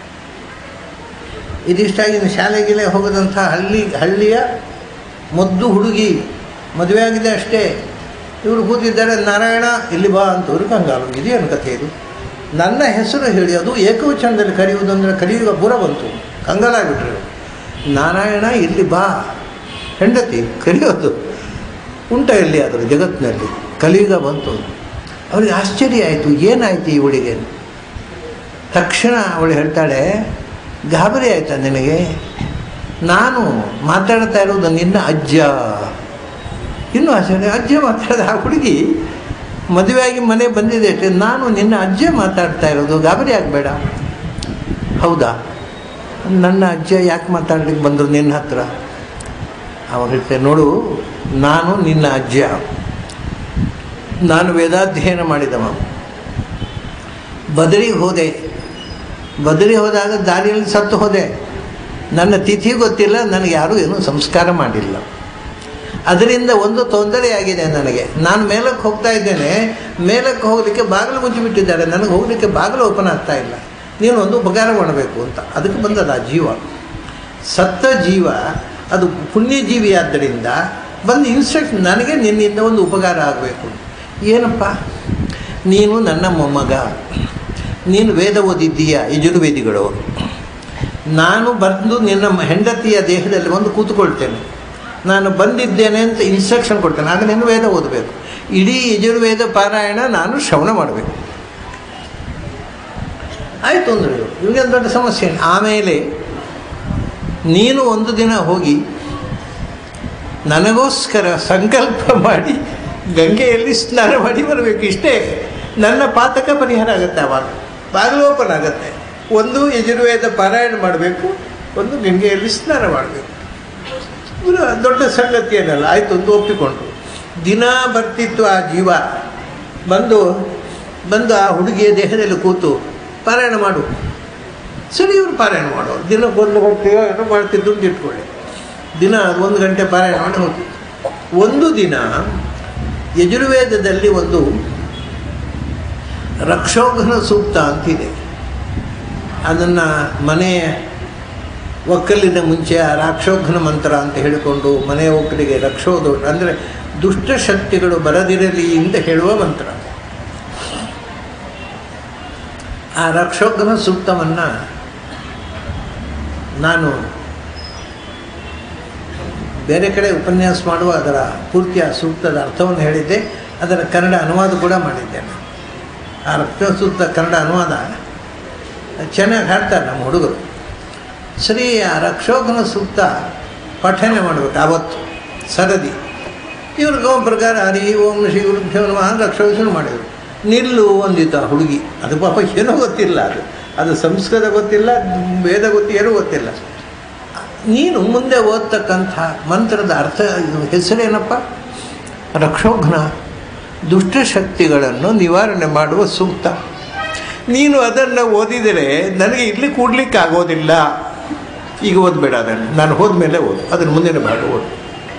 ಇದಿಷ್ಟಾಗಿ ಶಾಲೆಗಿಲೆ ಹೋಗದಂಥ ಹಳ್ಳಿ ಹಳ್ಳಿಯ ಮೊದ್ದು ಹುಡುಗಿ ಮದುವೆ ಆಗಿದೆ ಅಷ್ಟೇ ಇವರು ಕೂತಿದ್ದಾರೆ ನಾರಾಯಣ ಇಲ್ಲಿ ಬಾ ಅಂತ ಇವ್ರು ಕಂಗಾಲು ಇದೇನು ಕಥೆ ಇದು ನನ್ನ ಹೆಸರು ಹೇಳಿ ಅದು ಏಕವಚನದಲ್ಲಿ ಕರೆಯುವುದು ಅಂದರೆ ಕಲಿಯುಗ ಬುರ ಬಂತು ಕಂಗಾಲಾಗ್ಬಿಟ್ರು ನಾರಾಯಣ ಇಲ್ಲಿ ಬಾ ಹೆಂಡತಿ ಕರೆಯೋದು ಉಂಟ ಎಲ್ಲಿ ಆದರೂ ಜಗತ್ತಿನಲ್ಲಿ ಕಲಿಯುಗ ಬಂತು ಅವಳಿಗೆ ಆಶ್ಚರ್ಯ ಆಯಿತು ಏನಾಯಿತು ಇವಳಿಗೆ ತಕ್ಷಣ ಅವಳು ಹೇಳ್ತಾಳೆ ಗಾಬರಿ ಆಯಿತಾ ನಿನಗೆ ನಾನು ಮಾತಾಡ್ತಾ ಇರೋದು ನಿನ್ನ ಅಜ್ಜ ಇನ್ನೂ ಆಶ್ಚರ್ಯ ಅಜ್ಜ ಮಾತಾಡಿದ ಆ ಹುಡುಗಿ ಮದುವೆಯಾಗಿ ಮನೆ ಬಂದಿದೆ ಅಷ್ಟೇ ನಾನು ನಿನ್ನ ಅಜ್ಜ ಮಾತಾಡ್ತಾ ಇರೋದು ಗಾಬರಿ ಆಗಬೇಡ ಹೌದಾ ನನ್ನ ಅಜ್ಜ ಯಾಕೆ ಮಾತಾಡ್ಲಿಕ್ಕೆ ಬಂದರು ನಿನ್ನ ಹತ್ರ ಅವಾಗ ಹೇಳ್ತಾರೆ ನೋಡು ನಾನು ನಿನ್ನ ಅಜ್ಜ ನಾನು ವೇದಾಧ್ಯಯನ ಮಾಡಿದವ ಬದರಿಗೆ ಹೋದೆ ಬದರಿಗೆ ಹೋದಾಗ ದಾರಿಯಲ್ಲಿ ಸತ್ತು ಹೋದೆ ನನ್ನ ತಿಥಿ ಗೊತ್ತಿಲ್ಲ ನನಗೆ ಯಾರೂ ಏನೂ ಸಂಸ್ಕಾರ ಮಾಡಿಲ್ಲ ಅದರಿಂದ ಒಂದು ತೊಂದರೆಯಾಗಿದೆ ನನಗೆ ನಾನು ಮೇಲಕ್ಕೆ ಹೋಗ್ತಾ ಇದ್ದೇನೆ ಮೇಲಕ್ಕೆ ಹೋಗಲಿಕ್ಕೆ ಬಾಗಿಲು ಮುಚ್ಚಿಬಿಟ್ಟಿದ್ದಾರೆ ನನಗೆ ಹೋಗಲಿಕ್ಕೆ ಬಾಗಿಲು ಓಪನ್ ಆಗ್ತಾ ಇಲ್ಲ ನೀನು ಒಂದು ಉಪಕಾರ ಮಾಡಬೇಕು ಅಂತ ಅದಕ್ಕೆ ಬಂದದ ಆ ಜೀವ ಸತ್ತ ಜೀವ ಅದು ಪುಣ್ಯಜೀವಿಯಾದ್ದರಿಂದ ಬಂದು ಇನ್ಸ್ಟ್ರಕ್ಷನ್ ನನಗೆ ನಿನ್ನಿಂದ ಒಂದು ಉಪಕಾರ ಆಗಬೇಕು ಏನಪ್ಪ ನೀನು ನನ್ನ ಮೊಮ್ಮಗ ನೀನು ವೇದ ಓದಿದ್ದೀಯ ಯಜುರ್ವೇದಿಗಳವರು ನಾನು ಬಂದು ನಿನ್ನ ಹೆಂಡತಿಯ ದೇಹದಲ್ಲಿ ಬಂದು ಕೂತ್ಕೊಳ್ತೇನೆ ನಾನು ಬಂದಿದ್ದೇನೆ ಅಂತ ಇನ್ಸ್ಟ್ರಕ್ಷನ್ ಕೊಡ್ತೇನೆ ಆಗ ನೀನು ವೇದ ಓದಬೇಕು ಇಡೀ ಯಜುರ್ವೇದ ಪಾರಾಯಣ ನಾನು ಶ್ರವಣ ಮಾಡಬೇಕು ಆಯಿತು ಅಂದ್ರೆ ಇವಾಗ ದೊಡ್ಡ ಸಮಸ್ಯೆ ಆಮೇಲೆ ನೀನು ಒಂದು ದಿನ ಹೋಗಿ ನನಗೋಸ್ಕರ ಸಂಕಲ್ಪ ಮಾಡಿ ಗಂಗೆಯಲ್ಲಿ ಸ್ನಾನ ಮಾಡಿ ಬರಬೇಕು ಇಷ್ಟೇ ನನ್ನ ಪಾತಕ ಪರಿಹಾರ ಆಗುತ್ತೆ ಆವಾಗ ಬಾಗಿಲು ಓಪನ್ ಆಗುತ್ತೆ ಒಂದು ಯಜುರ್ವೇದ ಪಾರಾಯಣ ಮಾಡಬೇಕು ಒಂದು ಗಂಗೆಯಲ್ಲಿ ಸ್ನಾನ ಮಾಡಬೇಕು ಇವರು ದೊಡ್ಡ ಸಂಗತಿ ಏನಲ್ಲ ಆಯಿತು ಒಂದು ಒಪ್ಪಿಕೊಂಡ್ರು ದಿನ ಬರ್ತಿತ್ತು ಆ ಜೀವ ಬಂದು ಬಂದು ಆ ಹುಡುಗಿಯ ದೇಹದಲ್ಲಿ ಕೂತು ಪಾರಾಯಣ ಮಾಡು ಸರಿ ಇವರು ಪಾರಾಯಣ ಮಾಡೋರು ದಿನಕ್ಕೆ ಒಂದು ಗಂಟೆಯೋ ಏನೋ ಮಾಡ್ತಿದ್ದು ಅಂತ ಇಟ್ಕೊಳ್ಳಿ ದಿನ ಒಂದು ಗಂಟೆ ಪಾರಾಯಣ ಮಾಡಿ ಹೋಗ್ತಿತ್ತು ಒಂದು ದಿನ ಯಜುರ್ವೇದದಲ್ಲಿ ಒಂದು ರಕ್ಷೋಘನ ಸೂಕ್ತ ಅಂತಿದೆ ಅದನ್ನು ಮನೆ ಒಕ್ಕಲಿನ ಮುಂಚೆ ಆ ರಾಕ್ಷೋಘನ ಮಂತ್ರ ಅಂತ ಹೇಳಿಕೊಂಡು ಮನೆ ಒಕ್ಕಲಿಗೆ ರಕ್ಷೋದು ಅಂದರೆ ದುಷ್ಟಶಕ್ತಿಗಳು ಬರದಿರಲಿ ಅಂತ ಹೇಳುವ ಮಂತ್ರ ಆ ರಕ್ಷೋಘನ ಸೂಕ್ತವನ್ನು ನಾನು ಬೇರೆ ಕಡೆ ಉಪನ್ಯಾಸ ಮಾಡುವ ಅದರ ಪೂರ್ತಿಯ ಸೂಕ್ತದ ಅರ್ಥವನ್ನು ಹೇಳಿದ್ದೆ ಅದರ ಕನ್ನಡ ಅನುವಾದ ಕೂಡ ಮಾಡಿದ್ದೇನೆ ಆ ರಕ್ಷಣ ಸೂಕ್ತ ಕನ್ನಡ ಅನುವಾದ ಚೆನ್ನಾಗಿ ಹಾಡ್ತಾರೆ ನಮ್ಮ ಹುಡುಗರು ಸರಿ ಆ ರಕ್ಷೋಘನ ಸೂಕ್ತ ಪಠನೆ ಮಾಡಬೇಕು ಆವತ್ತು ಸರದಿ ಇವ್ರಿಗೆ ಓಂ ಪ್ರಕಾರ ಹರಿ ಓಂ ಶ್ರೀ ಗುರುಭ್ಯೋ ನಮಃ ರಕ್ಷೋಘನ ಮಾಡಿದರು ನಿಲ್ಲು ಒಂದಿತ್ತು ಆ ಹುಡುಗಿ ಅದು ಪಾಪ ಏನೋ ಗೊತ್ತಿಲ್ಲ ಅದು ಅದು ಸಂಸ್ಕೃತ ಗೊತ್ತಿಲ್ಲ ವೇದ ಗೊತ್ತಿ ಏನೂ ಗೊತ್ತಿಲ್ಲ ನೀನು ಮುಂದೆ ಓದ್ತಕ್ಕಂಥ ಮಂತ್ರದ ಅರ್ಥ ಇದು ಹೆಸರೇನಪ್ಪ ರಕ್ಷೋಘ್ನ ದುಷ್ಟಶಕ್ತಿಗಳನ್ನು ನಿವಾರಣೆ ಮಾಡುವ ಸೂಕ್ತ ನೀನು ಅದನ್ನು ಓದಿದರೆ ನನಗೆ ಇಲ್ಲಿ ಕೂಡ್ಲಿಕ್ಕೆ ಆಗೋದಿಲ್ಲ ಈಗ ಓದಬೇಡ ಅದನ್ನು ನಾನು ಹೋದ್ಮೇಲೆ ಓದು ಅದನ್ನು ಮುಂದಿನ ಭಾಗ ಓದು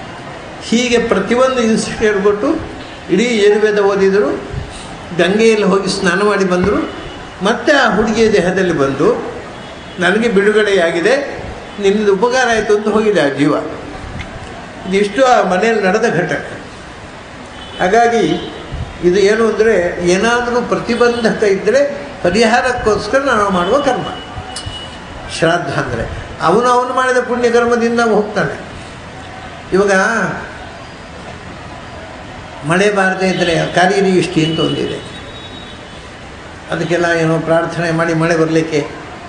ಹೀಗೆ ಪ್ರತಿಯೊಂದು ಇನ್ಸ್ಟಿಟ್ಯೂಟ್ ಹೇಳ್ಬಿಟ್ಟು ಇಡೀ ಯಜುರ್ವೇದ ಓದಿದರು ಗಂಗೆಯಲ್ಲಿ ಹೋಗಿ ಸ್ನಾನ ಮಾಡಿ ಬಂದರು ಮತ್ತೆ ಆ ಹುಡುಗಿಯ ದೇಹದಲ್ಲಿ ಬಂದು ನನಗೆ ಬಿಡುಗಡೆಯಾಗಿದೆ ನಿನ್ನದು ಉಪಕಾರ ಆಯಿತು ಅಂತ ಹೋಗಿದೆ ಆ ಜೀವ ಇದಿಷ್ಟು ಆ ಮನೆಯಲ್ಲಿ ನಡೆದ ಘಟನೆ ಹಾಗಾಗಿ ಇದು ಏನು ಅಂದರೆ ಏನಾದರೂ ಪ್ರತಿಬಂಧಕ ಇದ್ದರೆ ಪರಿಹಾರಕ್ಕೋಸ್ಕರ ನಾವು ಮಾಡುವ ಕರ್ಮ ಶ್ರಾದ್ದ ಅಂದರೆ ಅವನು ಅವನು ಮಾಡಿದ ಪುಣ್ಯ ಕರ್ಮದಿಂದ ಹೋಗ್ತಾನೆ ಇವಾಗ ಮಳೆ ಬಾರದೇ ಇದ್ದರೆ ಕಾವೇರಿ ಇಷ್ಟಿ ಅಂತ ಒಂದಿದೆ ಅದಕ್ಕೆಲ್ಲ ಏನೋ ಪ್ರಾರ್ಥನೆ ಮಾಡಿ ಮಳೆ ಬರಲಿಕ್ಕೆ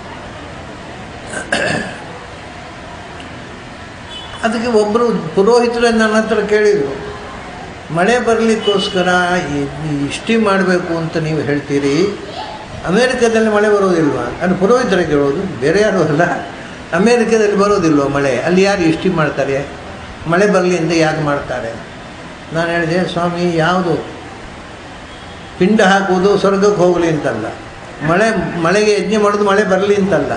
ಅದಕ್ಕೆ ಒಬ್ಬರು ಪುರೋಹಿತರು ನನ್ನ ಹತ್ರ ಕೇಳಿದರು ಮಳೆ ಬರಲಿಕ್ಕೋಸ್ಕರ ಈ- ಈ ಇಷ್ಟಿ ಮಾಡಬೇಕು ಅಂತ ನೀವು ಹೇಳ್ತೀರಿ ಅಮೇರಿಕದಲ್ಲಿ ಮಳೆ ಬರೋದಿಲ್ವಾ ಅದು ಪುರೋಹಿತರಿಗೆ ಕೇಳೋದು ಬೇರೆ ಯಾರು ಅಲ್ಲ ಅಮೇರಿಕದಲ್ಲಿ ಬರೋದಿಲ್ವ ಮಳೆ ಅಲ್ಲಿ ಯಾರು ಇಷ್ಟಿ ಮಾಡ್ತಾರೆ ಮಳೆ ಬರಲಿ ಅಂತ ಯಾಕೆ ಮಾಡ್ತಾರೆ ನಾನು ಹೇಳಿದೆ ಸ್ವಾಮಿ ಯಾವುದು ಪಿಂಡ ಹಾಕುವುದು ಸ್ವರ್ಗಕ್ಕೆ ಹೋಗಲಿ ಅಂತಲ್ಲ ಮಳೆ ಮಳೆಗೆ ಯಜ್ಞ ಮಾಡೋದು ಮಳೆ ಬರಲಿ ಅಂತಲ್ಲ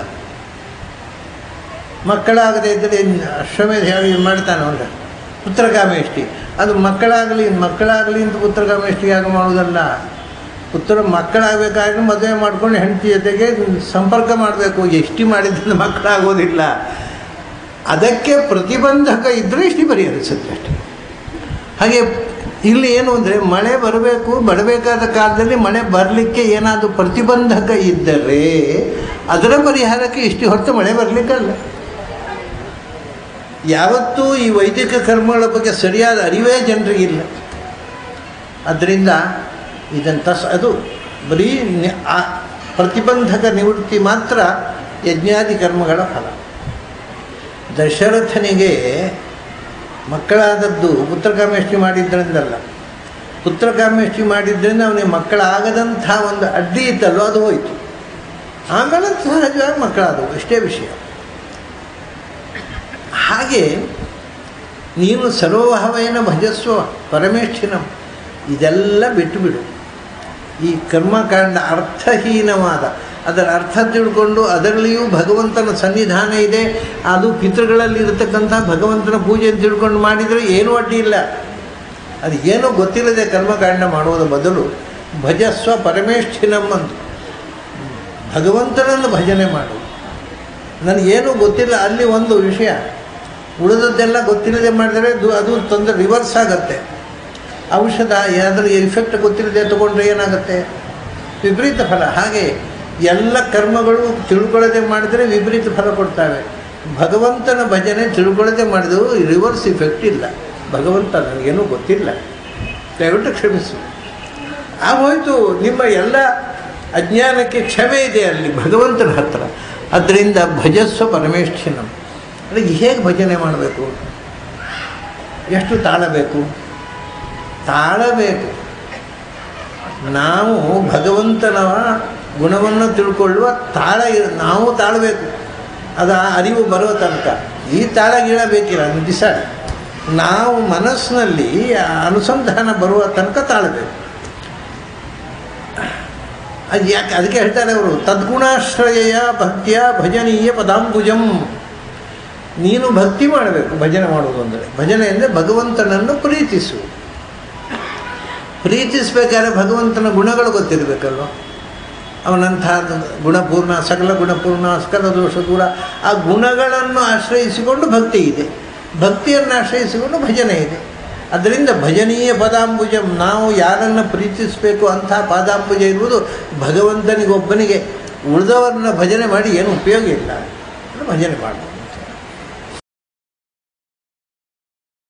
ಮಕ್ಕಳಾಗದೇ ಇದ್ದರೆ ಅಶ್ವಮೇಧ ಹೇಳಿ ಮಾಡ್ತಾನೆ ಅವನು ಪುತ್ರಕಾಮೇಷ್ಟಿ ಅದು ಮಕ್ಕಳಾಗಲಿ ಮಕ್ಕಳಾಗಲಿ ಅಂತ ಪುತ್ರಕಾಮೇಷ್ಟಿ ಯಾಕೆ ಮಾಡೋದಲ್ಲ ಪುತ್ರ ಮಕ್ಕಳಾಗಬೇಕಾದ್ರೆ ಮದುವೆ ಮಾಡ್ಕೊಂಡು ಹೆಂಡತಿ ಜೊತೆಗೆ ಸಂಪರ್ಕ ಮಾಡಬೇಕು ಎಷ್ಟಿ ಮಾಡಿದ್ರಿಂದ ಮಕ್ಕಳಾಗೋದಿಲ್ಲ ಅದಕ್ಕೆ ಪ್ರತಿಬಂಧಕ ಇದ್ದರೆ ಇಷ್ಟಿ ಪರಿಹರಿಸುತ್ತೆ ಅಷ್ಟೇ ಹಾಗೆ ಇಲ್ಲಿ ಏನು ಅಂದರೆ ಮಳೆ ಬರಬೇಕು ಬರಬೇಕಾದ ಕಾಲದಲ್ಲಿ ಮಳೆ ಬರಲಿಕ್ಕೆ ಏನಾದರೂ ಪ್ರತಿಬಂಧಕ ಇದ್ದರೆ ಅದರ ಪರಿಹಾರಕ್ಕೆ ಇಷ್ಟು ಹೊರತು ಮಳೆ ಬರಲಿಕ್ಕಲ್ಲ ಯಾವತ್ತೂ ಈ ವೈದಿಕ ಕರ್ಮಗಳ ಬಗ್ಗೆ ಸರಿಯಾದ ಅರಿವೇ ಜನರಿಗಿಲ್ಲ ಅದರಿಂದ ಇದನ್ನು ತಸ್ ಅದು ಬರೀ ನಿ- ಆ ಪ್ರತಿಬಂಧಕ ನಿವೃತ್ತಿ ಮಾತ್ರ ಯಜ್ಞಾದಿ ಕರ್ಮಗಳ ಫಲ ದಶರಥನಿಗೆ ಮಕ್ಕಳಾದದ್ದು ಪುತ್ರಕಾಮೇಷ್ಟಿ ಮಾಡಿದ್ದರಿಂದಲ್ಲ ಪುತ್ರಕಾಮೇಷ್ಟಿ ಮಾಡಿದ್ದರಿಂದ ಅವನಿಗೆ ಮಕ್ಕಳಾಗದಂಥ ಒಂದು ಅಡ್ಡಿ ಇತ್ತಲ್ಲೋ ಅದು ಹೋಯಿತು ಆಮೇಲೆ ಸಹಜವಾಗಿ ಮಕ್ಕಳಾದವು ಇಷ್ಟೇ ವಿಷಯ ಹಾಗೆ ನೀನು ಸರ್ವಭಾವೇನ ಭಜಸ್ವ ಪರಮೇಷ್ಠಿನಂ ಇದೆಲ್ಲ ಬಿಟ್ಟು ಬಿಡು ಈ ಕರ್ಮಕಾಂಡ ಅರ್ಥಹೀನವಾದ ಅದರ ಅರ್ಥ ತಿಳ್ಕೊಂಡು ಅದರಲ್ಲಿಯೂ ಭಗವಂತನ ಸನ್ನಿಧಾನ ಇದೆ ಅದು ಪಿತೃಗಳಲ್ಲಿ ಇರತಕ್ಕಂಥ ಭಗವಂತನ ಪೂಜೆ ಅಂತ ತಿಳ್ಕೊಂಡು ಮಾಡಿದರೆ ಏನೂ ಅಡ್ಡಿ ಇಲ್ಲ ಅದು ಏನೂ ಗೊತ್ತಿಲ್ಲದೆ ಕರ್ಮಕಾಂಡ ಮಾಡುವುದ ಬದಲು ಭಜಸ್ವ ಪರಮೇಷ್ಠಿನಂ ಅಂತ ಭಗವಂತನನ್ನು ಭಜನೆ ಮಾಡು ನನಗೇನೂ ಗೊತ್ತಿಲ್ಲ ಅಲ್ಲಿ ಒಂದು ವಿಷಯ ಉಳಿದದ್ದೆಲ್ಲ ಗೊತ್ತಿಲ್ಲದೆ ಮಾಡಿದರೆ ಅದು ಅದು ತೊಂದರೆ ರಿವರ್ಸ್ ಆಗುತ್ತೆ ಔಷಧ ಏನಾದರೂ ಎಫೆಕ್ಟ್ ಗೊತ್ತಿಲ್ಲದೆ ತಗೊಂಡ್ರೆ ಏನಾಗುತ್ತೆ ವಿಪರೀತ ಫಲ ಹಾಗೆ ಎಲ್ಲ ಕರ್ಮಗಳು ತಿಳ್ಕೊಳ್ಳದೆ ಮಾಡಿದರೆ ವಿಪರೀತ ಫಲ ಕೊಡ್ತವೆ ಭಗವಂತನ ಭಜನೆ ತಿಳ್ಕೊಳ್ಳದೆ ಮಾಡಿದವು ರಿವರ್ಸ್ ಇಫೆಕ್ಟ್ ಇಲ್ಲ ಭಗವಂತ ನನಗೇನೂ ಗೊತ್ತಿಲ್ಲ ದಯವಿಟ್ಟು ಕ್ಷಮಿಸು ಆಗೋಯ್ತು ನಿಮ್ಮ ಎಲ್ಲ ಅಜ್ಞಾನಕ್ಕೆ ಕ್ಷಮೆ ಇದೆ ಅಲ್ಲಿ ಭಗವಂತನ ಹತ್ರ ಅದರಿಂದ ಭಜಸ್ವ ಪರಮೇಷ್ಠಿನಂ ಅದಕ್ಕೆ ಹೇಗೆ ಭಜನೆ ಮಾಡಬೇಕು ಎಷ್ಟು ತಾಳಬೇಕು ತಾಳಬೇಕು ನಾವು ಭಗವಂತನ ಗುಣವನ್ನು ತಿಳ್ಕೊಳ್ಳುವ ತಾಳ ಇರ ನಾವು ತಾಳಬೇಕು ಅದು ಆ ಅರಿವು ಬರೋ ತನಕ ಈ ತಾಳ ಗೀಳ ಬೇಕಿಲ್ಲ ದಿಸಾಡಿ ನಾವು ಮನಸ್ಸಿನಲ್ಲಿ ಆ ಅನುಸಂಧಾನ ಬರುವ ತನಕ ತಾಳಬೇಕು ಅದು ಯಾಕೆ ಅದಕ್ಕೆ ಹೇಳ್ತಾರೆ ಅವರು ತದ್ಗುಣಾಶ್ರಯ ಭಕ್ತಿಯ ಭಜನೀಯ ಪದಾಂಬುಜಂ ನೀನು ಭಕ್ತಿ ಮಾಡಬೇಕು ಭಜನೆ ಮಾಡುವುದು ಅಂದರೆ ಭಜನೆ ಅಂದರೆ ಭಗವಂತನನ್ನು ಪ್ರೀತಿಸು ಪ್ರೀತಿಸ್ಬೇಕಾದ್ರೆ ಭಗವಂತನ ಗುಣಗಳು ಗೊತ್ತಿರಬೇಕಲ್ವ ಅವನಂಥ ಗುಣಪೂರ್ಣ ಸಕಲ ಗುಣಪೂರ್ಣ ಸಕಲ ದೋಷ ದೂರ ಆ ಗುಣಗಳನ್ನು ಆಶ್ರಯಿಸಿಕೊಂಡು ಭಕ್ತಿ ಇದೆ ಭಕ್ತಿಯನ್ನು ಆಶ್ರಯಿಸಿಕೊಂಡು ಭಜನೆ ಇದೆ ಅದರಿಂದ ಭಜನೀಯ ಪದಾಂಬುಜಂ ನಾವು ಯಾರನ್ನು ಪ್ರೀತಿಸಬೇಕು ಅಂಥ ಪಾದಾಂಬುಜ ಇರುವುದು ಭಗವಂತನಿಗೊಬ್ಬನಿಗೆ ಉಳಿದವರನ್ನ ಭಜನೆ ಮಾಡಿ ಏನು ಉಪಯೋಗ ಇಲ್ಲ ಭಜನೆ ಮಾಡು